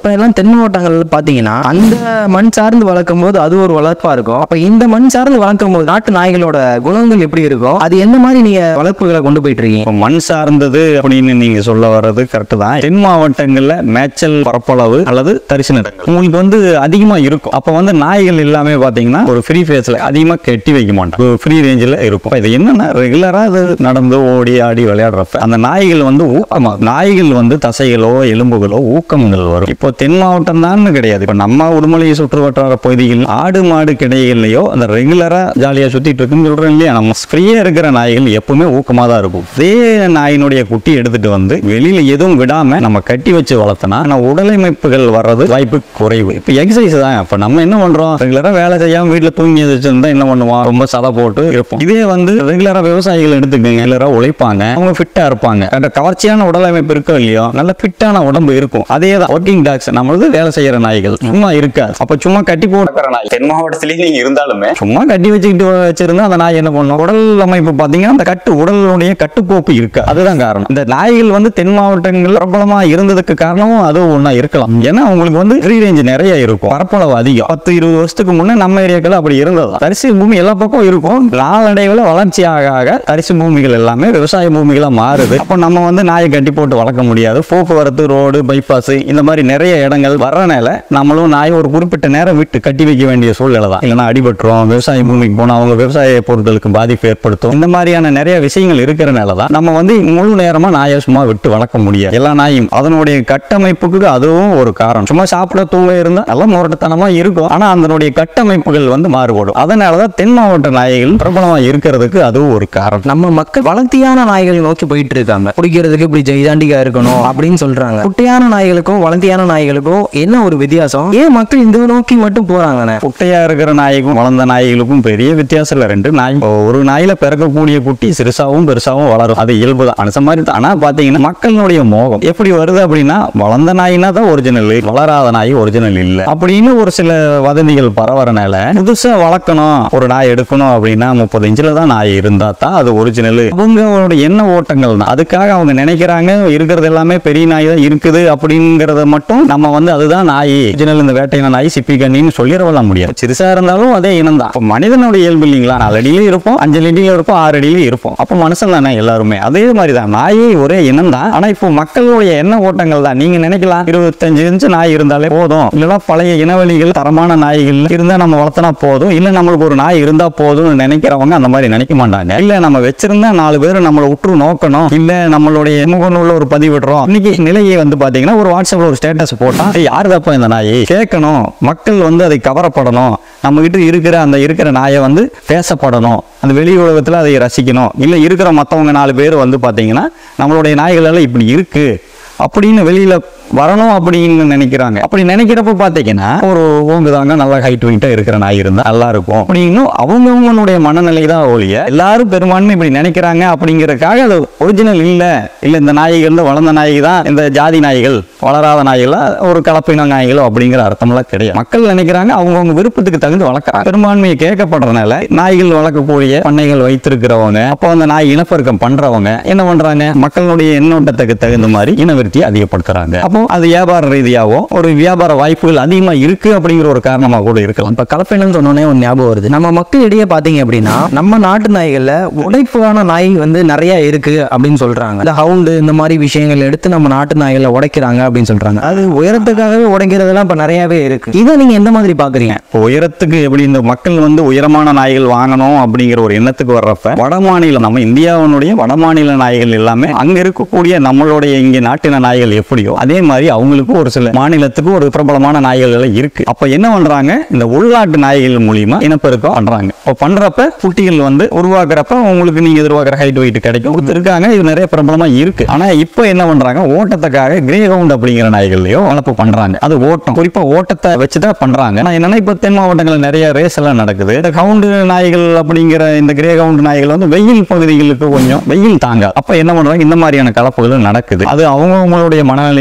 இப்ப எல்லாம் தென் மாவட்டங்கள்ல பாத்தீங்கன்னா அந்த மண் சார்ந்து வளர்க்கும் போது அது ஒரு வளர்ப்பா இருக்கும் அப்ப இந்த மண் சார்ந்து வளர்க்கும் போது நாட்டு நாய்களோட குணங்கள் எப்படி இருக்கும் அது எந்த மாதிரி நீங்க வளர்ப்புகளை கொண்டு போயிட்டு இருக்கீங்க இப்போ மண் சார்ந்தது அப்படின்னு நீங்க சொல்ல வர்றது கரெக்ட் தான் தென் மாவட்டங்கள்ல மேய்ச்சல் பரப்பளவு அல்லது தரிசு நிலங்கள் உங்களுக்கு வந்து அதிகமா இருக்கும் அப்போ வந்து நாய்கள் எல்லாமே பாத்தீங்கன்னா ஒரு ஃப்ரீ ஃபேஸ்ல அதிகமா கட்டி வைக்க மாட்டாங்க ஃப்ரீ ரேஞ்சில் இருக்கும் இப்ப இது என்னன்னா ரெகுலரா அது நடந்து ஓடி ஆடி விளையாடுறப்ப அந்த நாய்கள் வந்து ஊக்கமா நாய்கள் வந்து தசைகளோ எலும்புகளோ ஊக்கங்கள் வரும் இப்போ தென் மாவட்டம் தான் கிடையாது இப்போ நம்ம உடுமலை சுற்று வட்டார பகுதியில் ஆடு மாடு கிடைகள்லையோ அந்த ரெகுலரா ஜாலியா சுத்திட்டு இருக்குன்னு சொல்றேன் இல்லையா நம்ம ஃப்ரீயா இருக்கிற நாய்கள் எப்பவுமே ஊக்கமா தான் இருக்கும் அதே நாயினுடைய குட்டி எடுத்துட்டு வந்து வெளியில எதுவும் விடாம நம்ம கட்டி வச்சு வளர்த்தனா ஆனா உடலமைப்புகள் வர்றது வாய்ப்பு குறைவு இப்போ எக்ஸசைஸ் தான் இப்போ நம்ம என்ன பண்றோம் ரெகுலரா வேலை செய்யாம வீட்டுல தூங்கி வச்சிருந்தா என்ன பண்ணுவோம் ரொம்ப சதை போட்டு இருப்போம் இதே வந்து ரெகுலரா விவசாயிகள் எடுத்துக்கங்க ரெகுலரா உழைப்பாங்க அவங்க ஃபிட்டா இருப்பாங்க அந்த கவர்ச்சியான உடலமைப்பு இருக்கோ இல்லையோ நல்ல ஃபிட்டான உடம்பு இருக்கும் அதே தான் ஒர்க்கிங் டாக்ஸ் நம்மளது வேலை செய்யற நாய்கள் சும்மா இருக்காது அப்ப சும்மா கட்டி போட்டுக்கிற நாய் தென் மாவட்டத்திலேயே நீங்க இருந்தாலுமே சும்மா கட்டி வச்சுக்கிட்டு வச்சிருந்தா அந்த நாய் என்ன பண்ணும் உடல் அமைப்பு பாத்தீங்கன்னா அந்த கட்டு உடலுடைய கட்டுக்கோப்பு இருக்கு அதுதான் காரணம் இந்த நாய்கள் வந்து தென் மாவட்டங்கள் பிரபலமா இருந்ததுக்கு காரணமும் அதுவும் ஒண்ணா இருக்கலாம் ஏன்னா அவங்களுக்கு வந்து ஃப்ரீ ரேஞ்ச் நிறைய இருக்கும் பரப்பளவு அதிகம் பத்து இருபது வருஷத்துக்கு முன்னே நம்ம ஏரியாக்கள் அப்படி இருந்தது தரிசு பூமி எல்லா பக்கம் இருக்கும் நாளடைவில் வளர்ச்சி ஆக ஆக தரிசு பூமிகள் எல்லாமே விவசாய பூமிகளா மாறுது அப்போ நம்ம வந்து நாயை கட்டி போட்டு வளர்க்க முடியாது போக்குவரத்து ரோடு பைபாஸ் இந்த மாதிரி நிறைய இடங்கள் வர்றனால நம்மளும் நாய் ஒரு குறிப்பிட்ட நேரம் விட்டு கட்டி வைக்க வேண்டிய சூழ்நிலை தான் இல்லைன்னா அடிபட்டுரும் விவசாய பூமிக்கு போனால் அவங்க விவசாய பொருட்களுக்கு பாதிப்பு ஏற்படுத்தும் இந்த மாதிரியான நிறைய விஷயங்கள் இருக்கிறனால தான் நம்ம வந்து முழு நேரமா நாயை சும்மா விட்டு வளர்க்க முடியாது எல்லா நாயும் அதனுடைய கட்டமைப்புக்கு அதுவும் ஒரு காரணம் சும்மா சாப்பிட தூங்க இருந்தா நல்ல முரட்டுத்தனமா இருக்கும் ஆனா அதனுடைய கட்டமைப்புகள் வந்து மாறுபடும் அதனால தான் தென் மாவட்ட நாய்கள் பிரபலமா இருக்கிறதுக்கு அதுவும் ஒரு காரணம் நம்ம மக்கள் வளர்த்தியான நாய்கள் நோக்கி போயிட்டு இருக்காங்க குடிக்கிறதுக்கு இப்படி ஜெய்தாண்டிகா இருக்கணும் அப்படின்னு சொல்றாங்க குட்டையான நாய்களுக்கும் வளர்த்தியான நாய்களுக்கும் என்ன ஒரு வித்தியாசம் ஏன் மக்கள் இந்த நோக்கி மட்டும் போறாங்கண்ணே குட்டையா இருக்கிற நாய்க்கும் வளர்ந்த நாய்களுக்கும் பெரிய வித்தியாசம் இல்லை ரெண்டு நாய் இப்போ ஒரு நாயில பிறக்கக்கூடிய குட்டி சிறுசாவும் பெருசாவும் வளரும் அது இயல்பு தான் மனுஷன் மாதிரி தான் ஆனா பாத்தீங்கன்னா மக்களுடைய மோகம் எப்படி வருது அப்படின்னா வளர்ந்த நாயினா தான் ஒரிஜினல் வளராத நாய் ஒரிஜினல் இல்ல அப்படின்னு ஒரு சில வதந்திகள் பரவறனால புதுசா வளர்க்கணும் ஒரு நாய் எடுக்கணும் அப்படின்னா முப்பது இன்ச்சில் தான் நாய் இருந்தா தான் அது ஒரிஜினல் அவங்களோட எண்ண ஓட்டங்கள் தான் அதுக்காக அவங்க நினைக்கிறாங்க இருக்கிறது எல்லாமே பெரிய நாய் தான் இருக்குது அப்படிங்கறத மட்டும் நம்ம வந்து அதுதான் நாய் ஒரிஜினல் இந்த வேட்டையின நாய் சிப்பி கண்ணின்னு சொல்லிடவெல்லாம் முடியாது சிறுசா இருந்தாலும் அதே இனம் தான் அப்போ மனிதனுடைய இயல்பு இல்லைங்களா நாலு அடியிலும் இருப்போம் அஞ்சு அடியிலும் இருப்போம் ஆறு அடியிலும் இருப்போம் அப்போ மனுஷன் தானே எல்லாருமே அதே மாதிரி தான் நாயே ஒரே இனம் தான் ஆனா இப்போ மக்களுடைய எண்ண ஓட்டங்கள் தான் நீங்க நினைக்கலாம் இருபத்தஞ்சு இன்ச்சு நாய் இருந்தாலே போதும் இல்லைன்னா பழைய இனவெளிகள் தரமான நாய்கள் இருந்தா நம்ம வளர்த்தனா போதும் இல்ல நம்மளுக்கு ஒரு நாய் இருந்தா போதும்னு நினைக்கிறவங்க அந்த மாதிரி நினைக்க மாட்டாங்க இல்ல நம்ம வச்சிருந்தா நாலு பேர் நம்மளை உற்று நோக்கணும் இல்ல நம்மளுடைய முகநூல்ல ஒரு பதிவிடுறோம் இன்னைக்கு நிலையை வந்து பாத்தீங்கன்னா ஒரு வாட்ஸ்அப்ல ஒரு ஸ்டேட்டஸ் போட்டா "ஏய், யாருதாப்பா இந்த நாய் கேட்கணும் மக்கள் வந்து அதை கவரப்படணும் நம்ம கிட்ட இருக்கிற அந்த இருக்கிற நாயை வந்து பேசப்படணும் அந்த வெளி உலகத்துல அதை ரசிக்கணும் இல்ல இருக்கிற மத்தவங்க நாலு பேர் வந்து பாத்தீங்கன்னா நம்மளுடைய நாய்கள் எல்லாம் இப்படி இருக்கு அப்படின்னு வெளியில வரணும் அப்படின்னு நினைக்கிறாங்க அப்படி நினைக்கிறப்ப பார்த்தீங்கன்னா ஒரு ஓங்குதாங்க நல்லா ஹைட் வெயிட்டா இருக்கிற நாய் இருந்தா நல்லா இருக்கும் அப்படின்னு அவங்கவுங்களுடைய மனநிலை தான் ஒழிய எல்லாரும் பெரும்பான்மை இப்படி நினைக்கிறாங்க அப்படிங்கறதுக்காக அது ஒரிஜினல் இல்ல இல்ல இந்த நாய்கள் தான் வளர்ந்த நாய் தான் இந்த ஜாதி நாய்கள் வளராத நாய்கள் ஒரு கலப்பின நாய்களோ அப்படிங்கிற அர்த்தம்லாம் கிடையாது மக்கள் நினைக்கிறாங்க அவங்கவுங்க விருப்பத்துக்கு தகுந்து வளர்க்குறாங்க பெரும்பான்மையை கேட்கப்படுறதுனால நாய்கள் வளர்க்கக்கூடிய பண்ணைகள் வைத்திருக்கிறவங்க அப்போ அந்த நாய் இனப்பெருக்கம் பண்றவங்க என்ன பண்றாங்க மக்களுடைய எண்ணோட்டத்துக்கு தகுந்த மாதிரி இனவிருத்தியை அதிகப்படுத்துறாங்க அப்போ அது வியாபார ரீதியாவோ ஒரு வியாபார வாய்ப்புகள் அதிகமா இருக்கு அப்படிங்கிற ஒரு காரணமா கூட இருக்கலாம் இப்ப கலப்பைன்னு சொன்னோடனே ஒரு ஞாபகம் வருது நம்ம மக்களிடையே பாத்தீங்க அப்படின்னா நம்ம நாட்டு நாய்கள்ல உடைப்பான நாய் வந்து நிறைய இருக்கு அப்படின்னு சொல்றாங்க இந்த ஹவுண்டு இந்த மாதிரி விஷயங்கள் எடுத்து நம்ம நாட்டு நாய்களை உடைக்கிறாங்க அப்படின்னு சொல்றாங்க அது உயரத்துக்காகவே உடைக்கிறதெல்லாம் இப்ப நிறையவே இருக்கு இதை நீங்க எந்த மாதிரி பாக்குறீங்க இப்போ உயரத்துக்கு எப்படி இந்த மக்கள் வந்து உயரமான நாய்கள் வாங்கணும் அப்படிங்கிற ஒரு எண்ணத்துக்கு வர்றப்ப வட மாநிலம் நம்ம இந்தியாவினுடைய வட மாநில நாய்கள் எல்லாமே அங்க இருக்கக்கூடிய நம்மளுடைய இங்க நாட்டின நாய்கள் எப்படியோ அதே மாதிரி அவங்களுக்கும் ஒரு சில மாநிலத்துக்கு ஒரு பிரபலமான நாய்கள் எல்லாம் இருக்கு அப்ப என்ன பண்றாங்க இந்த உள்நாட்டு நாய்கள் மூலியமா இனப்பெருக்கம் பண்றாங்க இப்போ பண்றப்ப குட்டிகள் வந்து உருவாக்குறப்ப உங்களுக்கு நீங்க எதிர்பார்க்குற ஹைட் வெயிட் கிடைக்கும் கொடுத்துருக்காங்க இது நிறைய பிரபலமா இருக்கு ஆனா இப்போ என்ன பண்றாங்க ஓட்டத்துக்காக கிரே கவுண்ட் அப்படிங்கிற நாய்கள்லயோ வளர்ப்பு பண்றாங்க அது ஓட்டம் குறிப்பா ஓட்டத்தை வச்சுதான் பண்றாங்க ஆனா என்னன்னா இப்போ தென் மாவட்டங்களில் நிறைய ரேஸ் எல்லாம் நடக்குது இந்த கவுண்டு நாய்கள் அப்படிங்கிற இந்த கிரே கவுண்ட் நாய்கள் வந்து வெயில் பகுதிகளுக்கு கொஞ்சம் வெயில் தாங்க அப்ப என்ன பண்றாங்க இந்த மாதிரியான கலப்புகள் நடக்குது அது அவங்கவுங்களுடைய மனநிலைகளை பொறுத்து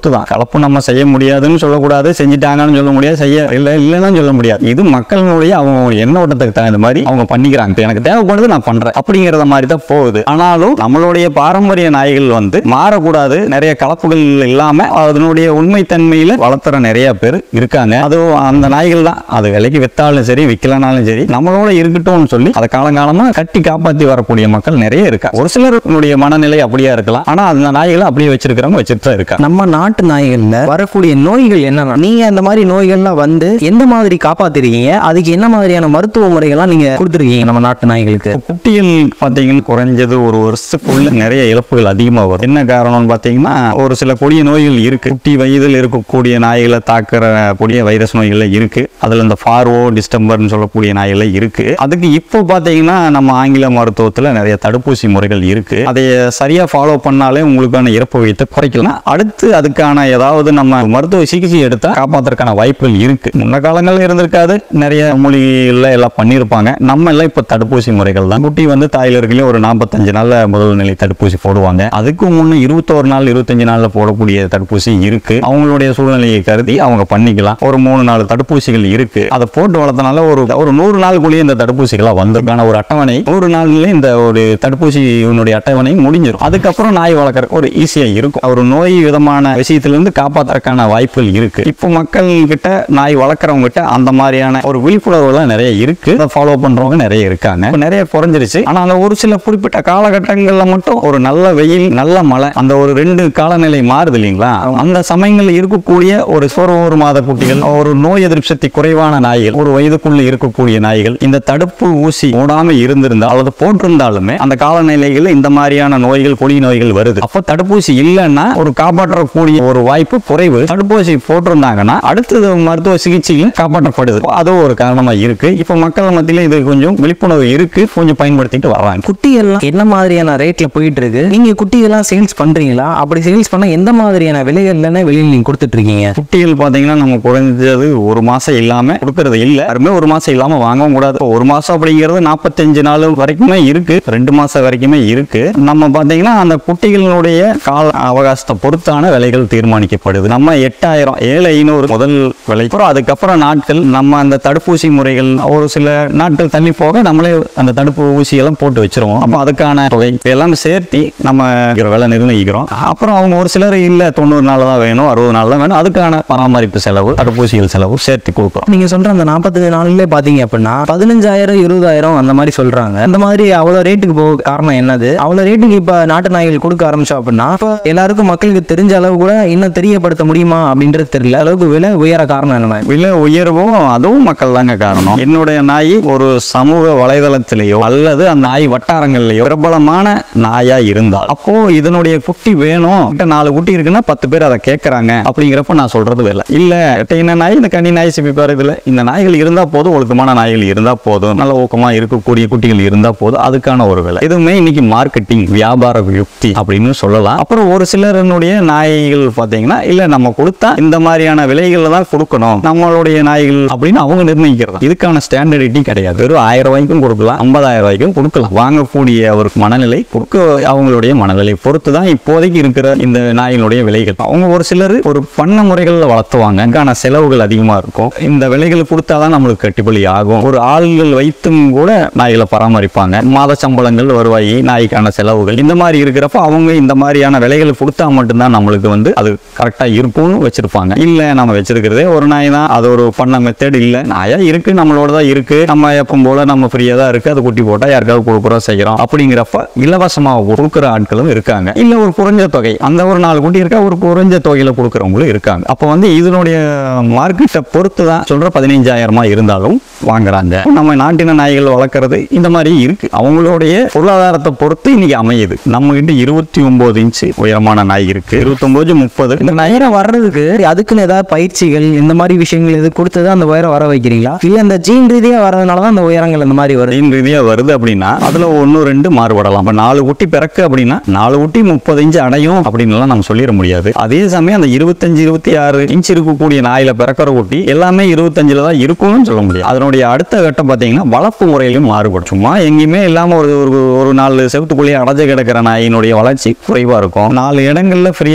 பொறுத்து தான் கலப்பு நம்ம செய்ய முடியாதுன்னு சொல்லக்கூடாது செஞ்சுட்டாங்கன்னு சொல்ல முடியாது செய்ய இல்லை இல்லைன்னு சொல்ல முடியாது இது மக்களுடைய அவங்க எண்ணோட்டத்துக்கு தகுந்த மாதிரி அவங்க பண்ணிக்கிறாங்க இப்ப எனக்கு தேவைப்படுது நான் பண்றேன் அப்படிங்கிறத மாதிரி தான் போகுது ஆனாலும் நம்மளுடைய பாரம்பரிய நாய்கள் வந்து மாறக்கூடாது நிறைய கலப்புகள் இல்லாம அதனுடைய உண்மைத்தன்மையில வளர்த்துற நிறைய பேர் இருக்காங்க அதுவும் அந்த நாய்கள் தான் அது விலைக்கு வித்தாலும் சரி விற்கலனாலும் சரி நம்மளோட இருக்கட்டும்னு சொல்லி அதை காலங்காலமா கட்டி காப்பாத்தி வரக்கூடிய மக்கள் நிறைய இருக்கா ஒரு சிலருடைய மனநிலை அப்படியே இருக்கலாம் ஆனா அந்த நாய்களை அப்படியே வச்சிருக்கிறவங்க வச்சுட்டு தான் இருக்காங்க நம்ம நாட்டு நாய்கள்ல வரக்கூடிய நோய்கள் என்னன்னா நீங்க அந்த மாதிரி நோய்கள்லாம் வந்து எந்த மாதிரி காப்பாத்திருக்கீங்க அதுக்கு என்ன மாதிரியான மருத்துவ முறைகள்லாம் நீங்க கொடுத்துருக்கீங்க நம்ம நாட்டு நாய்களுக்கு குட்டிகள் பார்த்தீங்கன்னா குறைஞ்சது ஒரு வருஷத்துக்குள்ள நிறைய இழப்புகள் அதிகமாக வரும் என்ன காரணம்னு பார்த்தீங்கன்னா ஒரு சில கொடிய நோய்கள் இருக்கு குட்டி வயதில் இருக்கக்கூடிய நாய்களை தாக்குற கூடிய வைரஸ் நோய்கள் இருக்கு அதுல இந்த ஃபார்வோ டிஸ்டம்பர்னு சொல்லக்கூடிய நாய்கள் இருக்கு அதுக்கு இப்போ பார்த்தீங்கன்னா நம்ம ஆங்கில மருத்துவத்தில் நிறைய தடுப்பூசி முறைகள் இருக்கு அதை சரியா ஃபாலோ பண்ணாலே உங்களுக்கான இறப்பு விகிதத்தை குறைக்கலாம் அடுத்து அதுக்கான ஏதாவது நம்ம மருத்துவ சிகிச்சை எடுத்தா காப்பாத்துறதுக்கான வாய்ப்புகள் இருக்கு முன்ன காலங்கள்ல இருந்திருக்காது நிறைய மூலிகைகள்ல எல்லாம் பண்ணியிருப்பாங்க நம்ம எல்லாம் இப்போ தடுப்பூசி முறைகள் தான் குட்டி வந்து தாயில இருக்கலையும் ஒரு நாற்பத்தஞ்சு நாள்ல முதல் நிலை தடுப்பூசி போடுவாங்க அதுக்கு முன்ன இருபத்தோரு நாள் இருபத்தஞ்சு நாள்ல போடக்கூடிய தடுப்பூசி இருக்கு அவங்களுடைய சூழ்நிலையை கருதி அவங்க பண்ணிக்கலாம் ஒரு மூணு நாலு தடுப்பூசிகள் இருக்கு அதை போட்டு வளர்த்தனால ஒரு ஒரு நூறு நாளுக்குள்ளேயே இந்த தடுப்பூசிகளாக வந்திருக்கான ஒரு அட்டவணை நூறு நாள்ல இந்த ஒரு தடுப்பூசியினுடைய அட்டவணை முடிஞ்சிடும் அதுக்கப்புறம் நாய் வளர்க்குற ஒரு ஈஸியா இருக்கும் ஒரு நோய் விதமான விஷயத்திலிருந்து காப்பாத்துறதுக்கான வாய்ப்புகள் இருக்கு இப்போ மக்கள் கிட்ட நாய் வளர்க்குறவங்க கிட்ட அந்த மாதிரியான ஒரு விழிப்புணர்வுலாம் நிறைய இருக்கு அதை ஃபாலோ பண்றவங்க நிறைய இருக்காங்க இப்ப நிறைய குறைஞ்சிருச்சு ஆனா அந்த ஒரு சில குறிப்பிட்ட காலகட்டங்கள்ல மட்டும் ஒரு நல்ல வெயில் நல்ல மழை அந்த ஒரு ரெண்டு காலநிலை மாறுது இல்லைங்களா அந்த சமயங்கள்ல இருக்கக்கூடிய ஒரு சோறு ஒரு மாத குட்டிகள் ஒரு நோய் எதிர்ப்பு சக்தி குறைவான நாய்கள் ஒரு வயதுக்குள்ள இருக்கக்கூடிய நாய்கள் இந்த தடுப்பு ஊசி போடாம இருந்திருந்தா அல்லது போட்டிருந்தாலுமே அந்த காலநிலைகளில் இந்த மாதிரியான நோய்கள் கொடி நோய்கள் வருது அப்போ தடுப்பூசி இல்லைன்னா ஒரு காப்பாற்றக்கூடிய ஒரு வாய்ப்பு குறைவு தடுப்பூசி போட்டிருந்தாங்கன்னா அடுத்தது மருத்துவ சிகிச்சையும் காப்பாற்றப்படுது அதுவும் ஒரு காரணமா இருக்கு இப்போ மக்கள் மத்தியில இது கொஞ்சம் விழிப்புணர்வு இருக்கு கொஞ்சம் பயன்படுத்திட்டு வர்றாங்க குட்டிகள்லாம் என்ன மாதிரியான ரேட்ல போயிட்டு இருக்கு நீங்க குட்டிகள்லாம் சேல்ஸ் பண்றீங்களா அப்படி சேல்ஸ் பண்ண எந்த மாதிரியான விலைகள்ல வெளியில் நீங்க கொடுத்துட்டு இருக்கீங்க குட்டிகள் பாத்தீங்கன்னா நம்ம குறைஞ்சது ஒரு மாசம் இல்லாம கொடுக்கறது இல்ல யாருமே ஒரு மாசம் இல்லாம வாங்கவும் கூடாது இப்போ ஒரு மாசம் அப்படிங்கிறது நாற்பத்தஞ்சு நாள் வரைக்குமே இருக்கு ரெண்டு மாசம் வரைக்குமே இருக்கு நம்ம பாத்தீங்கன்னா அந்த குட்டிகளுடைய கால அவகாசத்தை பொறுத்தான விலைகள் தீர்மானிக்கப்படுது நம்ம எட்டாயிரம் ஏழு ஐநூறு முதல் விலை அப்புறம் அதுக்கப்புறம் நாட்கள் நம்ம அந்த தடுப்பூசி முறைகள் ஒரு சில நாட்கள் தள்ளி போக நம்மளே அந்த தடுப்பு ஊசி எல்லாம் போட்டு வச்சிருவோம் அப்போ அதுக்கான தொகை எல்லாம் சேர்த்தி நம்ம விலை நிர்ணயிக்கிறோம் அப்புறம் அவங்க ஒரு சிலர் இல்ல தொண்ணூறு நாள் தான் வேணும் அறுபது நாள் தான் வேணும் அதுக்கான பராமரிப்பு செலவு தடுப்பூசிகள் செலவு சேர்த்து கொடுக்குறோம் நீங்க சொல்ற அந்த நாற்பத்தஞ்சு நாள்லயே பாத்தீங்க அப்படின்னா பதினஞ்சாயிரம் இருபதாயிரம் அந்த மாதிரி சொல்றாங்க அந்த மாதிரி அவ்வளவு ரேட்டுக்கு போக காரணம் என்னது அவ்வளவு ரேட்டுக்கு இப்ப நாட்டு நாய்கள் கொடுக்க ஆரம்பிச்சோம் அப்படின்னா இப்ப எல்லாருக்கும் மக்களுக்கு தெரிஞ்ச அளவு கூட இன்னும் தெரியப்படுத்த முடியுமா அப்படின்றது தெரியல அளவுக்கு விலை உயர காரணம் என்ன விலை உயர்வும் அதுவும் மக்கள் தாங்க காரணம் என்னுடைய நாய் ஒரு சமூக வலைதளத்திலேயோ அல்லது அந்த நாய் வட்டாரங்கள்லயோ பிரபலமான நாயா இருந்தால் அப்போ இதனுடைய குட்டி வேணும் கிட்ட நாலு குட்டி இருக்குன்னா பத்து பேர் அதை கேட்கறாங்க அப்படிங்கிறப்ப நான் சொல்றது வேலை இல்ல கிட்ட என்ன நாய் இந்த கனி நாய் சிப்பிப்பார் இதுல இந்த நாய்கள் இருந்தா போதும் ஒழுக்கமான நாய்கள் இருந்தா போதும் நல்ல ஊக்கமா இருக்கக்கூடிய குட்டிகள் இருந்தா போதும் அதுக்கான ஒரு வேலை இதுவுமே இன்னைக்கு மார்க்கெட்டிங் வியாபார யுக்தி அப்படின்னு சொல்லலாம் அப்புறம் ஒரு சிலருடைய நாய்கள் பாத்தீங்கன்னா இல்ல நம்ம கொடுத்தா இந்த மாதிரியான விலைகள்ல தான் கொடுக்கணும் நம்மளுடைய நாய்கள் அப்படின்னு அவங்க நிர்ணயிக்கிறது இதுக்கான ஸ்டாண்டர்டிட்டி கிடையாது வெறும் ஆயிரம் ரூபாய்க்கும் கொடுக்கலாம் ஐம்பதாயிரம் ரூபாய்க்கும் கொடுக்கலாம் வாங்கக்கூடிய ஒரு மனநிலை கொடுக்க அவங்களுடைய மனநிலை பொறுத்து தான் இப்போதைக்கு இருக்கிற இந்த நாயினுடைய விலைகள் அவங்க ஒரு சிலர் ஒரு பண்ண முறைகளில் வளர்த்துவாங்க அதுக்கான செலவுகள் அதிகமா இருக்கும் இந்த விலைகள் கொடுத்தாதான் நம்மளுக்கு கட்டுப்படி ஆகும் ஒரு ஆள்கள் வைத்தும் கூட நாய்களை பராமரிப்பாங்க மாத சம்பளங்கள் வருவாய் நாய்க்கான செலவுகள் இந்த மாதிரி இருக்கிறப்ப அவங்க இந்த மாதிரியான விலைகள் கொடுத்தா மட்டும்தான் நம்மளுக்கு வந்து அது கரெக்டா இருக்கும்னு வச்சிருப்பாங்க இல்ல நம்ம வச்சிருக்கிறதே ஒரு நாய் தான் அது ஒரு பண்ண மெத்தட் இல்ல நாயா இருக்கு நம்மளோட தான் இருக்கு நம்ம எப்பவும் போல நம்ம ஃப்ரீயா தான் இருக்கு அது குட்டி போட்டா யாருக்காவது கொடுக்குறோம் செய்யறோம் அப்படிங்கிறப்ப இலவசமா கொடுக்குற ஆட்களும் இருக்காங்க இல்ல ஒரு குறைஞ்ச தொகை அந்த ஒரு நாலு குட்டி இருக்கா ஒரு குறைஞ்ச தொகையில கொடுக்குறவங்களும் இருக்காங்க அப்ப வந்து இதனுடைய மார்க்கெட்டை பொறுத்து தான் சொல்ற பதினைஞ்சாயிரமா இருந்தாலும் வாங்குறாங்க நம்ம நாட்டின நாய்கள் வளர்க்கறது இந்த மாதிரி இருக்கு அவங்களுடைய பொருளாதாரத்தை பொறுத்து இன்னைக்கு அமையுது நம்ம கிட்ட இருபத்தி ஒன்பது இன்ச்சு உயரமான நாய் இருக்கு இருபத்தொன்பது முப்பது இந்த உயரம் வர்றதுக்கு அதுக்குன்னு ஏதாவது பயிற்சிகள் இந்த மாதிரி விஷயங்கள் எது கொடுத்து தான் அந்த உயரம் வர வைக்கிறீங்களா இல்ல இந்த ஜீன் ரீதியா வர்றதுனால தான் அந்த உயரங்கள் இந்த மாதிரி வருது ரீதியின் ரீதியா வருது அப்படின்னா அதுல ஒன்று ரெண்டு மாறுபடலாம் அப்ப நாலு குட்டி பிறக்கு அப்படின்னா நாலு குட்டி முப்பது இன்ச்சு அடையும் அப்படின்னுலாம் நம்ம சொல்லிட முடியாது அதே சமயம் அந்த இருபத்தஞ்சு இருபத்தி ஆறு இன்ச் இருக்கக்கூடிய நாயில பிறக்கிற குட்டி எல்லாமே இருபத்தஞ்சுல தான் இருக்கும்னு சொல்ல முடியாது அதனுடைய அடுத்த கட்டம் பார்த்தீங்கன்னா வளர்ப்பு முறையிலும் மாறுபடும் சும்மா எங்கேயுமே இல்லாம ஒரு ஒரு ஒரு நாலு செவத்துக்குள்ளேயே அடைஞ்சு கிடக்கிற நாயினுடைய வளர்ச்சி குறைவா இருக்கும் நாலு இடங்கள்ல ஃப்ரீயா சுத்திட்டு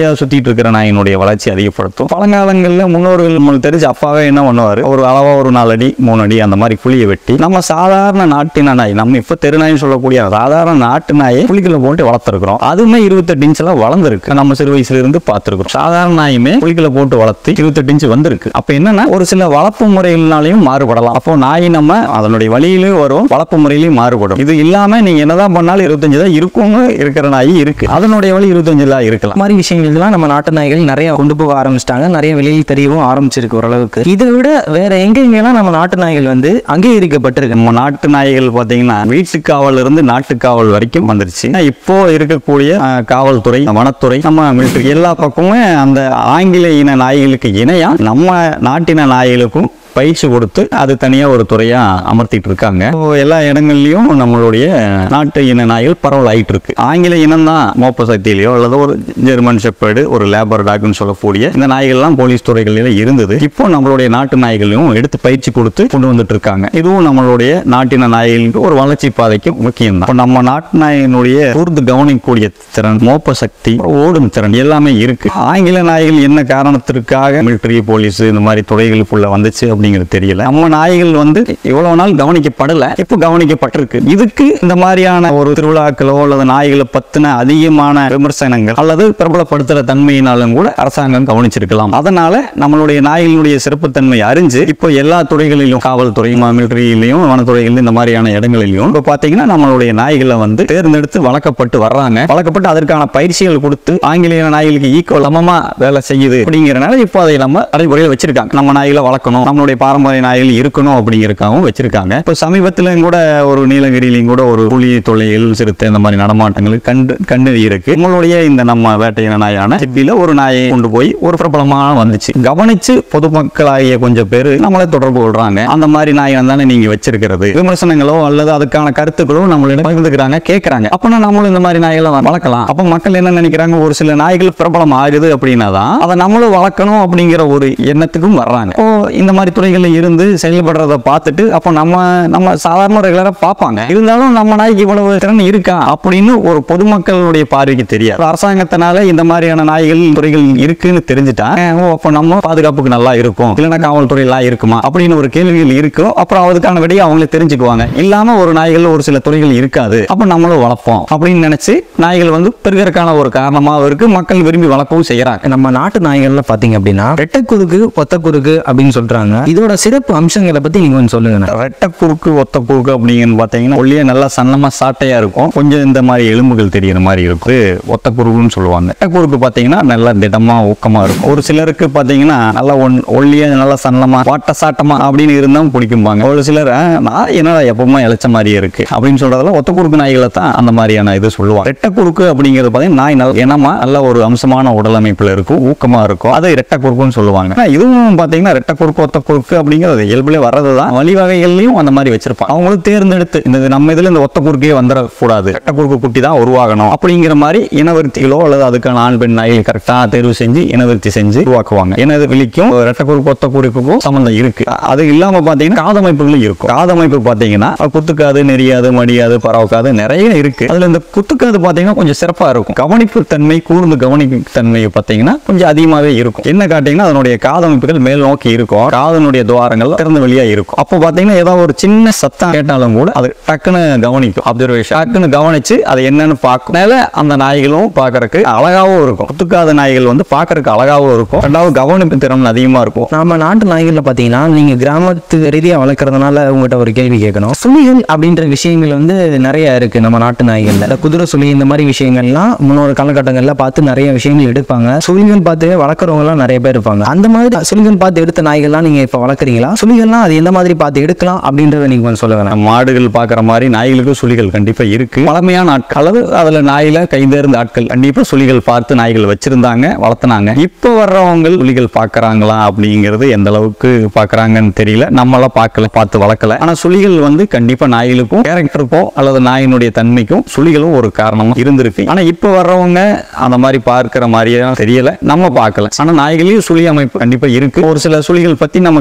இருக்கிற நாயினுடைய வளர்ச்சி அதிகப்படுத்தும் பழங்காலங்களில் முன்னோர்கள் நம்மளுக்கு தெரிஞ்ச அப்பாவே என்ன பண்ணுவாரு ஒரு அளவா ஒரு நாலு அடி மூணு அடி அந்த மாதிரி புளியை வெட்டி நம்ம சாதாரண நாட்டின நாய் நம்ம இப்ப தெருநாய்னு சொல்லக்கூடிய சாதாரண நாட்டு நாயை புளிக்குள்ள போட்டு வளர்த்துருக்கிறோம் அதுவுமே இருபத்தெட்டு இன்ச்ல வளர்ந்துருக்கு நம்ம சிறு வயசுல இருந்து பார்த்துருக்கோம் சாதாரண நாயுமே புளிக்குள்ள போட்டு வளர்த்து இருபத்தெட்டு இன்ச் வந்திருக்கு அப்ப என்னன்னா ஒரு சில வளர்ப்பு முறைகள்னாலையும் மாறுபடலாம் அப்போ நாய் நம்ம அதனுடைய வழியிலும் வரும் வளர்ப்பு முறையிலையும் மாறுபடும் இது இல்லாம நீங்க என்னதான் பண்ணாலும் இருபத்தஞ்சு தான் இருக்கும் இருக்கிற நாய் இருக்கு அதனுடைய வழி இருபத்தஞ்சு தான் இருக்கலாம் இந்த மாதிரி விஷயங்கள்லாம் நம்ம நாட்டு நாய்கள் நிறைய கொண்டு போக ஆரம்பிச்சிட்டாங்க நிறைய வெளியில் தெரியவும் ஆரம்பிச்சிருக்கு ஓரளவுக்கு இதை விட வேற எங்கெங்கெல்லாம் நம்ம நாட்டு நாய்கள் வந்து அங்கீகரிக்கப்பட்டிருக்கு நம்ம நாட்டு நாய்கள் பார்த்தீங்கன்னா வீட்டுக்காவல் இருந்து நாட்டுக்காவல் வரைக்கும் வந்துருச்சு இப்போ இருக்கக்கூடிய அஹ், காவல்துறை வனத்துறை நம்ம military எல்லா பக்கமுமே அந்த ஆங்கில இன நாய்களுக்கு இணையா நம்ம நாட்டின நாய்களுக்கும் பயிற்சி கொடுத்து அது தனியா ஒரு துறையா அமர்த்திட்டு இருக்காங்க இப்போ எல்லா இடங்கள்லயும் நம்மளுடைய நாட்டு இன நாய்கள் பரவல் ஆயிட்டு இருக்கு ஆங்கில இனம் தான் மோப்ப சக்தியிலையோ அல்லது ஒரு ஜெர்மன் ஷெப்பர்டு ஒரு லேபர் டாக்னு சொல்லக்கூடிய இந்த நாய்கள்லாம் போலீஸ் துறைகளில இருந்தது இப்போ நம்மளுடைய நாட்டு நாய்களையும் எடுத்து பயிற்சி கொடுத்து கொண்டு வந்துட்டு இருக்காங்க இதுவும் நம்மளுடைய நாட்டின நாய்களுக்கு ஒரு வளர்ச்சி பாதைக்கு முக்கியம் தான் நம்ம நாட்டு நாயினுடைய கூர்ந்து கவனிக்கக்கூடிய திறன் மோப்ப சக்தி ஓடும் திறன் எல்லாமே இருக்கு ஆங்கில நாய்கள் என்ன காரணத்திற்காக மிலிட்டரி போலீஸ் இந்த மாதிரி துறைகளுக்குள்ள வந்துச்சு அப்படிங்கிறது தெரியல நம்ம நாய்கள் வந்து இவ்வளவு நாள் கவனிக்கப்படல இப்போ கவனிக்கப்பட்டிருக்கு இதுக்கு இந்த மாதிரியான ஒரு திருவிழாக்களோ அல்லது நாய்களை பத்தின அதிகமான விமர்சனங்கள் அல்லது பிரபலப்படுத்துற தன்மையினாலும் கூட அரசாங்கம் கவனிச்சிருக்கலாம் அதனால நம்மளுடைய நாய்களுடைய சிறப்புத்தன்மை அறிஞ்சு இப்போ எல்லா துறைகளிலும் காவல்துறை மிலிட்டரியிலையும் வனத்துறைகளிலும் இந்த மாதிரியான இடங்களிலும் இப்போ பாத்தீங்கன்னா நம்மளுடைய நாய்களை வந்து தேர்ந்தெடுத்து வளர்க்கப்பட்டு வர்றாங்க வளர்க்கப்பட்டு அதற்கான பயிற்சிகள் கொடுத்து ஆங்கிலேய நாய்களுக்கு ஈக்குவல் சமமா வேலை செய்யுது அப்படிங்கிறனால இப்போ அதை நம்ம நடைமுறையில் வச்சிருக்காங்க நம்ம நாய்களை வளர்க்கணும் நம்மளுடைய பாரம்பரிய நாய்கள் இருக்கணும் அப்படிங்கிறதுக்காகவும் வச்சிருக்காங்க இப்போ சமீபத்திலும் கூட ஒரு நீலகிரியிலையும் கூட ஒரு புலி தொல்லைகள் சிறுத்தை இந்த மாதிரி நடமாட்டங்கள் கண்டு கண்டு இருக்கு நம்மளுடைய இந்த நம்ம வேட்டையின நாயான சிப்பியில ஒரு நாயை கொண்டு போய் ஒரு பிரபலமான வந்துச்சு கவனிச்சு பொதுமக்களாகிய கொஞ்சம் பேர் நம்மளை தொடர்பு கொள்றாங்க அந்த மாதிரி நாய் தானே நீங்க வச்சிருக்கிறது விமர்சனங்களோ அல்லது அதுக்கான கருத்துக்களோ நம்மளிடம் பகிர்ந்துக்கிறாங்க கேட்கறாங்க அப்பனா நம்மளும் இந்த மாதிரி நாய்களை வளர்க்கலாம் அப்ப மக்கள் என்ன நினைக்கிறாங்க ஒரு சில நாய்கள் பிரபலம் ஆகுது அப்படின்னா தான் அதை நம்மளும் வளர்க்கணும் அப்படிங்கிற ஒரு எண்ணத்துக்கும் வர்றாங்க இப்போ இந்த மாதிரி துறைகளில் இருந்து செயல்படுறத பார்த்துட்டு அப்போ நம்ம நம்ம சாதாரண ரெகுலரா பார்ப்பாங்க இருந்தாலும் நம்ம நாய்க்கு இவ்வளவு திறன் இருக்கா அப்படின்னு ஒரு பொதுமக்களுடைய பார்வைக்கு தெரியாது அரசாங்கத்தினால இந்த மாதிரியான நாய்கள் துறைகள் இருக்குன்னு தெரிஞ்சுட்டா அஹ், ஓ அப்போ நம்ம பாதுகாப்புக்கு நல்லா இருக்கும் இல்லைன்னா காவல்துறை எல்லாம் இருக்குமா அப்படின்னு ஒரு கேள்விகள் இருக்கும் அப்புறம் அதுக்கான விடையை அவங்களே தெரிஞ்சுக்குவாங்க இல்லாம ஒரு நாய்கள் ஒரு சில துறைகள் இருக்காது அப்ப நம்மளும் வளர்ப்போம் அப்படின்னு நினைச்சு நாய்கள் வந்து பெருகிறதுக்கான ஒரு காரணமாக இருக்கு மக்கள் விரும்பி வளர்க்கவும் செய்யறாங்க நம்ம நாட்டு நாய்கள்ல பாத்தீங்க அப்படின்னா ரெட்டைக்குறுக்கு ஒத்தக்குறுக்கு அப்படின்னு சொல்றாங்க இதோட சிறப்பு அம்சங்களை பத்தி நீங்க கொஞ்சம் சொல்லுங்க ரெட்டை குறுக்கு ஒத்த குறுக்கு அப்படிங்கன்னு பார்த்தீங்கன்னா ஒல்லியா நல்லா சன்னமா சாட்டையா இருக்கும் கொஞ்சம் இந்த மாதிரி எலும்புகள் தெரியுற மாதிரி இருக்கு ஒத்த குறுக்குன்னு சொல்லுவாங்க ரெட்டை குறுக்கு பார்த்தீங்கன்னா நல்லா திடமா ஊக்கமா இருக்கும் ஒரு சிலருக்கு பார்த்தீங்கன்னா நல்லா ஒன் ஒல்லியா நல்லா சன்னமா வாட்ட சாட்டமா அப்படின்னு இருந்தாலும் பிடிக்கும்பாங்க ஒரு சிலர் "ஆ, நான் என்னடா எப்பவுமே இழைச்ச மாதிரியே இருக்கு அப்படின்னு சொல்றதுல ஒத்த குறுக்கு நாய்களை தான் அந்த மாதிரியான இது சொல்லுவாங்க ரெட்டை குறுக்கு அப்படிங்கிறது பார்த்தீங்கன்னா நாய் நல்ல இனமா நல்ல ஒரு அம்சமான உடலமைப்புல இருக்கும் ஊக்கமா இருக்கும் அதை ரெட்டை குறுக்குன்னு சொல்லுவாங்க ஆனா இதுவும் பார்த்தீங்கன்னா ரெட்டை குறுக்கு ஒத்த குறுக்கு அப்படிங்கிறது இயல்புல வர்றது தான் வழி வகைகள்லையும் அந்த மாதிரி வச்சிருப்பாங்க அவங்களும் தேர்ந்தெடுத்து இந்த நம்ம இதுல இந்த ஒத்த குறுக்கே வந்துடக்கூடாது ரெட்டை குறுக்கு குட்டி தான் உருவாகணும் அப்படிங்கிற மாதிரி இனவருத்திகளோ அல்லது அதுக்கான ஆண் பெண் நாய்கள் கரெக்டா தேர்வு செஞ்சு இனவருத்தி செஞ்சு உருவாக்குவாங்க இனது வெளிக்கும் ரெட்டை குறுக்கு ஒத்த குறுக்குக்கும் சம்மந்தம் இருக்கு அது இல்லாம பாத்தீங்கன்னா காதமைப்புகளும் இருக்கும் காதமைப்பு பாத்தீங்கன்னா குத்துக்காது நெறியாது மடியாது பரவக்காது நிறைய இருக்கு அதுல இந்த குத்துக்காது பாத்தீங்கன்னா கொஞ்சம் சிறப்பா இருக்கும் கவனிப்பு தன்மை கூர்ந்து கவனிப்பு தன்மையை பாத்தீங்கன்னா கொஞ்சம் அதிகமாவே இருக்கும் என்ன காட்டீங்கன்னா அதனுடைய காதமைப்புகள் மேல் நோக்கி இருக்கும் காதனுடைய துவாரங்கள் திறந்த வெளியா இருக்கும் அப்போ பாத்தீங்கன்னா ஏதாவது ஒரு சின்ன சத்தம் கேட்டாலும் கூட அது டக்குன்னு கவனிக்கும் அப்சர்வேஷன் டக்குன்னு கவனிச்சு அது என்னன்னு பார்க்கும் மேல அந்த நாய்களும் பார்க்கறதுக்கு அழகாவும் இருக்கும் குத்துக்காத நாய்கள் வந்து பார்க்கறதுக்கு அழகாவும் இருக்கும் ரெண்டாவது கவனிப்பு திறன் அதிகமா இருக்கும் நம்ம நாட்டு நாய்கள்ல பாத்தீங்கன்னா நீங்க கிராமத்து ரீதியா வளர்க்கறதுனால உங்ககிட்ட ஒரு கேள்வி கேட்கணும் சுழிகள் அப்படின்ற விஷயங்கள் வந்து நிறைய இருக்கு நம்ம நாட்டு நாய்கள்ல இந்த குதிரை சுழி இந்த மாதிரி விஷயங்கள்லாம் முன்னொரு காலகட்டங்கள்ல பார்த்து நிறைய விஷயங்கள் எடுப்பாங்க சுழிகள் பார்த்து வளர்க்குறவங்க எல்லாம் நிறைய பேர் இருப்பாங்க அந்த மாதிரி சுழிகள் பார்த்து எடுத்த நாய்கள்லாம் நீங்க இப்ப வளர்க்குறீங்களா சுழிகள்லாம் அது எந்த மாதிரி பார்த்து எடுக்கலாம் அப்படின்றத நீங்க கொஞ்சம் சொல்லுங்க மாடுகள் பார்க்குற மாதிரி நாய்களுக்கும் சுழிகள் கண்டிப்பா இருக்கு பழமையான ஆட்கள் அல்லது அதுல நாயில கைதேர்ந்த ஆட்கள் கண்டிப்பா சுழிகள் பார்த்து நாய்கள் வச்சிருந்தாங்க வளர்த்துனாங்க இப்போ வர்றவங்க சுழிகள் பார்க்கறாங்களா அப்படிங்கிறது எந்த அளவுக்கு பார்க்கறாங்கன்னு தெரியல நம்மளாம் பார்க்கல பார்த்து வளர்க்கல ஆனா சுழிகள் வந்து கண்டிப்பா நாய்களுக்கும் கேரக்டருக்கோ அல்லது நாயினுடைய தன்மைக்கும் சுழிகளும் ஒரு காரணமா இருந்திருக்கு ஆனா இப்போ வர்றவங்க அந்த மாதிரி பார்க்கிற மாதிரியே தெரியல நம்ம பார்க்கல ஆனா நாய்களையும் சுழி அமைப்பு கண்டிப்பா இருக்கு ஒரு சில சுழிகள் பத்தி நமக்கு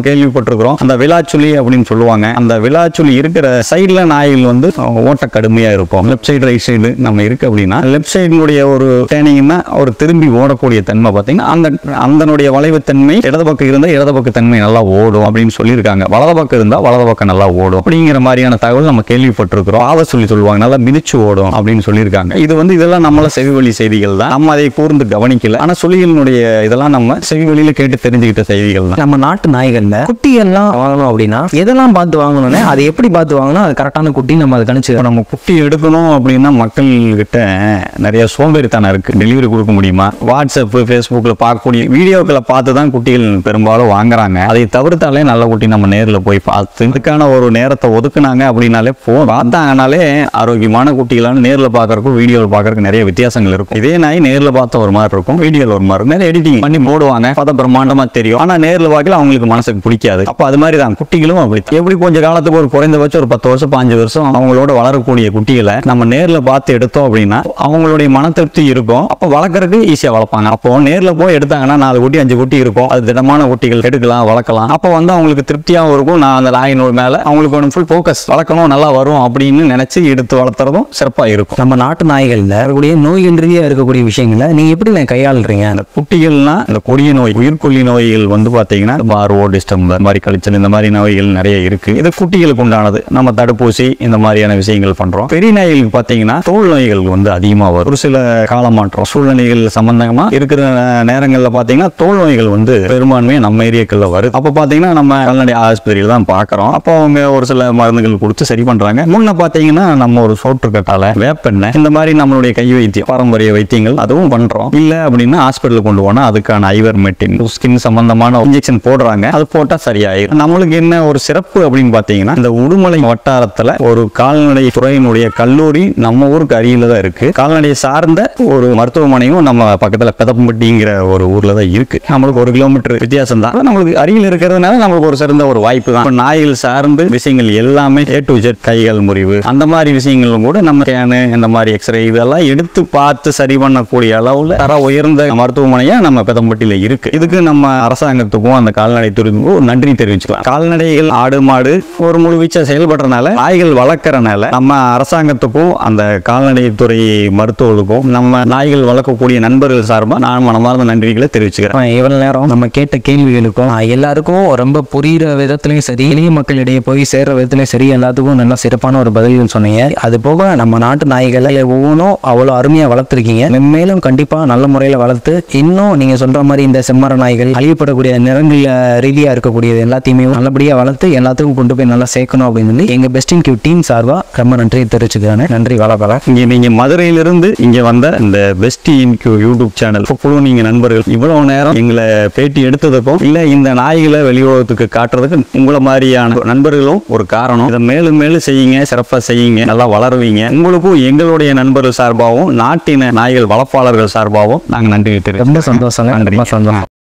கேள்விப்பட்டிருக்கிறோம் அந்த விழாச்சுழி அப்படின்னு சொல்லுவாங்க அந்த விழாச்சுழி இருக்கிற சைடுல நாய்கள் வந்து அஹ், ஓட்ட கடுமையா இருக்கும் லெஃப்ட் சைடு ரைட் சைடு நம்ம இருக்கு அப்படின்னா லெஃப்ட் சைடினுடைய ஒரு டேனிங்னா ஒரு திரும்பி ஓடக்கூடிய தன்மை பார்த்தீங்கன்னா அந்த அந்தனுடைய வளைவு தன்மை இடது பக்கம் இருந்தால் இடது பக்க தன்மை நல்லா ஓடும் அப்படின்னு சொல்லியிருக்காங்க வலது பக்கம் இருந்தால் வலது பக்கம் நல்லா ஓடும் அப்படிங்கிற மாதிரியான தகவல் நம்ம கேள்விப்பட்டிருக்கிறோம் ஆவ சொல்லி சொல்லுவாங்க நல்லா மிதிச்சு ஓடும் அப்படின்னு சொல்லியிருக்காங்க இது வந்து இதெல்லாம் நம்மள செவிவழி செய்திகள் தான் நம்ம அதை கூர்ந்து கவனிக்கல ஆனா சொல்லிகளினுடைய இதெல்லாம் நம்ம செவிவழியில கேட்டு தெரிஞ்சுக்கிட்ட செய்திகள் தான் நம்ம நாட்டு நாய்கள்ல குட்டி எல்லாம் வாங்கணும் அப்படின்னா எதெல்லாம் பார்த்து வாங்கணும்னு அதை எப்படி பார்த்து வாங்கணும் அது கரெக்டான குட்டி நம்ம அதை கணிச்சு இப்போ நம்ம குட்டி எடுக்கணும் அப்படின்னா மக்கள் கிட்ட நிறைய சோம்பேறித்தனம் இருக்கு டெலிவரி கொடுக்க முடியுமா வாட்ஸ்அப் ஃபேஸ்புக்கில் பார்க்கக்கூடிய வீடியோக்களை பார்த்து தான் குட்டிகள் பெரும்பாலும் வாங்குறாங்க அதை தவிர்த்தாலே நல்ல குட்டி நம்ம நேரில் போய் பார்த்து இதுக்கான ஒரு நேரத்தை ஒதுக்குனாங்க அப்படின்னாலே போ பார்த்தாங்கனாலே ஆரோக்கியமான குட்டிகளான நேரில் பார்க்கறதுக்கும் வீடியோவில் பார்க்கறதுக்கு நிறைய வித்தியாசங்கள் இருக்கும் இதே நாய் நேரில் பார்த்த ஒரு மாதிரி இருக்கும் வீடியோவில் ஒரு மாதிரி இருக்கும் நிறைய எடிட்டிங் பண்ணி போடுவாங்க பார்த்தா பிரம்மாண்டமா தெரியும் ஆனால் நேரில் பார்க்கல அவங்களுக்கு மனசுக்கு பிடிக்காது அப்போ அது மாதிரி தான் குட்டிகளும் அப்படி எப்படி கொஞ்சம் காலத்துக்கு ஒரு குறைந்தபட்சம் ஒரு பத்து வருஷம் பாஞ்சு வருஷம் அவங்களோட வளரக்கூடிய குட்டிகளை நம்ம நேரில் பார்த்து எடுத்தோம் அப்படின்னா அவங்களுடைய மன திருப்தி இருக்கும் அப்போ வளர்க்குறதுக்கு ஈஸியாக வளர்ப்பாங்க அப்போ நேரில் போய் எடுத்தாங்கன்னா நாலு குட்டி அஞ்சு குட்டி இருக்கும் அது திடமான குட்டிகள் எடுக்கலாம் வளர்க்கலாம் அப்போ வந்து அவங்களுக்கு திருப்தியாகவும் இருக்கும் நான் அந்த நாயினோட மேலே அவங்களுக்கு ஒரு ஃபுல் ஃபோக்கஸ் வளர்க்கணும் நல்லா வரும் அப்படின்னு நினைச்சு எடுத்து வளர்த்துறதும் சிறப்பாக இருக்கும் நம்ம நாட்டு நாய்கள்ல இருக்கக்கூடிய நோய்கள் ரீதியா இருக்கக்கூடிய விஷயங்களை நீங்க எப்படி நான் கையாளுறீங்க அந்த குட்டிகள்னா இந்த கொடிய நோய் உயிர்கொல்லி நோய்கள் வந்து பாத்தீங்கன்னா பார்வோ டிஸ்டம்பர் இந்த மாதிரி கழிச்சல் இந்த மாதிரி நோய்கள் நிறைய இருக்கு இது குட்டிகளுக்கு உண்டானது நம்ம தடுப்பூசி இந்த மாதிரியான விஷயங்கள் பண்றோம் பெரிய நாய்களுக்கு பாத்தீங்கன்னா தோல் நோய்கள் வந்து அதிகமா வரும் ஒரு சில காலமாற்றம் சூழ்நிலைகள் சம்பந்தமா இருக்கிற நேரங்கள்ல பாத்தீங்கன்னா தோல் நோய்கள் வந்து பெரும்பான்மையா நம்ம ஏரியாக்கள்ல வருது அப்ப பாத்தீங்கன்னா நம்ம கால்நடை ஆஸ்பத்திரியில தான் பாக்குறோம் அப்போ அவங்க ஒரு சில மருந்துகள் கொடுத்து சரி பண்றாங்க முன்ன பாத்தீங்கன்னா நம்ம ஒரு சோற்றுக்கட்டால வேப்பெண்ணெய் இந்த மாதிரி நம்மளுடைய கை வைத்தியம் பாரம்பரிய வைத்தியங்கள் அதுவும் பண்றோம் இல்ல அப்படின்னா ஹாஸ்பிட்டலுக்கு கொண்டு போனா அதுக்கான ஐவர் மெட்டின் ஸ்கின் சம்பந்தமான இன்ஜெக்ஷன் போடுறாங்க அது போட்டா சரியாயிரும் நம்மளுக்கு என்ன ஒரு சிறப்பு அப்படின்னு பாத்தீங்கன்னா இந்த உடுமலை வட்டாரத்துல ஒரு கால்நடை துறையினுடைய கல்லூரி நம்ம ஊருக்கு அருகில தான் இருக்கு கால்நடை சார்ந்த ஒரு மருத்துவமனையும் நம்ம பக்கத்துல பெதப்பம்பட்டிங்கிற ஒரு ஊர்ல தான் இருக்கு நம்மளுக்கு ஒரு கிலோமீட்டர் வித்தியாசம் தான் நம்மளுக்கு அருகில் இருக்கிறதுனால நம்மளுக்கு ஒரு சிறந்த ஒரு வாய்ப்பு தான் இப்ப நாய்கள் சார்ந்து விஷயங்கள் எல்லாமே ஏ டு ஜெட் கைகள் முறிவு அந்த மாதிரி விஷயங்களும் கூட நம்ம ஸ்கேனு இந்த மாதிரி எக்ஸ்ரே இதெல்லாம் எடுத்து பார்த்து சரி பண்ணக்கூடிய அளவுல தர உயர்ந்த மருத்துவமனையா நம்ம பெதம்பட்டியில இருக்கு இதுக்கு நம்ம அரசாங்கத்துக்கும் அந்த கால்நடை துறைக்கும் ஒரு நன்றி தெரிவிச்சுக்கலாம் கால்நடைகள் ஆடு மாடு ஒரு முழுவீச்சா செயல்படுறதுனால நாய்கள் வளர்க்கறனால நம்ம அரசாங்கத்துக்கும் அந்த கால்நடை துறை மருத்துவர்களுக்கும் நம்ம நாய்கள் வளர்க்கக்கூடிய நண்பர்கள் சார்பா நான் மனமார்ந்த நன்றிகளை தெரிவிச்சுக்கிறேன் ஆஹ் இவ்வளவு நேரம் நம்ம கேட்ட கேள்விகளுக்கும் ஆஹ் எல்லாருக்கும் ரொம்ப புரியுற விதத்துலயும் சரி எளிய மக்களிடையே போய் சேர்ற விதத்துலயும் சரி எல்லாத்துக்கும் நல்லா சிறப்பான ஒரு பதில்கள் சொன்னீங்க அது போக நம்ம நாட்டு நாய்களை ஒவ்வொன்றும் அவ்வளோ அருமையா வளர்த்துருக்கீங்க மென்மேலும் கண்டிப்பா நல்ல முறையில வளர்த்து இன்னும் நீங்க சொல்ற மாதிரி இந்த செம்மர நாய்கள் அழியப்படக்கூடிய நிறங்கள் ரீதியா இருக்கக்கூடியது எல்லாத்தையுமே நல்லபடியா வளர்த்து எல்லாத்துக்கும் கொண்டு போய் நல்லா சேர்க்கணும் அப்படின்னு சொல்லி எங்க பெஸ்ட் இன் கியூ டீம் சார்பா ரொம்ப நன்றி தெரிவிச்சுக்கிறேன் நன்றி வளபல இங்க நீங்க மதுரையிலிருந்து இங்க வந்த இந்த பெஸ்ட் இன்க்யூ யூடியூப் சேனல் குழு நீங்க நண்பர்கள் இவ்வளவு நேரம் எங்களை பேட்டி எடுத்ததுக்கும் இல்ல இந்த நாய்களை வெளி உலகத்துக்கு காட்டுறதுக்கு உங்களை மாதிரியான நண்பர்களும் ஒரு காரணம் இதை மேலும் மேலும் செய்யுங்க சிறப்பா செய்யுங்க நல்லா வளருவீங்க உங்களுக்கும் எங்களுடைய நண்பர்கள் சார்பாகவும் நாட்டின நாய்கள் வளர்ப்பாளர்கள் சார்பாகவும் நாங்க நன்றி தெரிவிக்கிறோம் ரொம்ப சந்தோஷங்க நன்றி. ரொம்ப சந்தோஷம்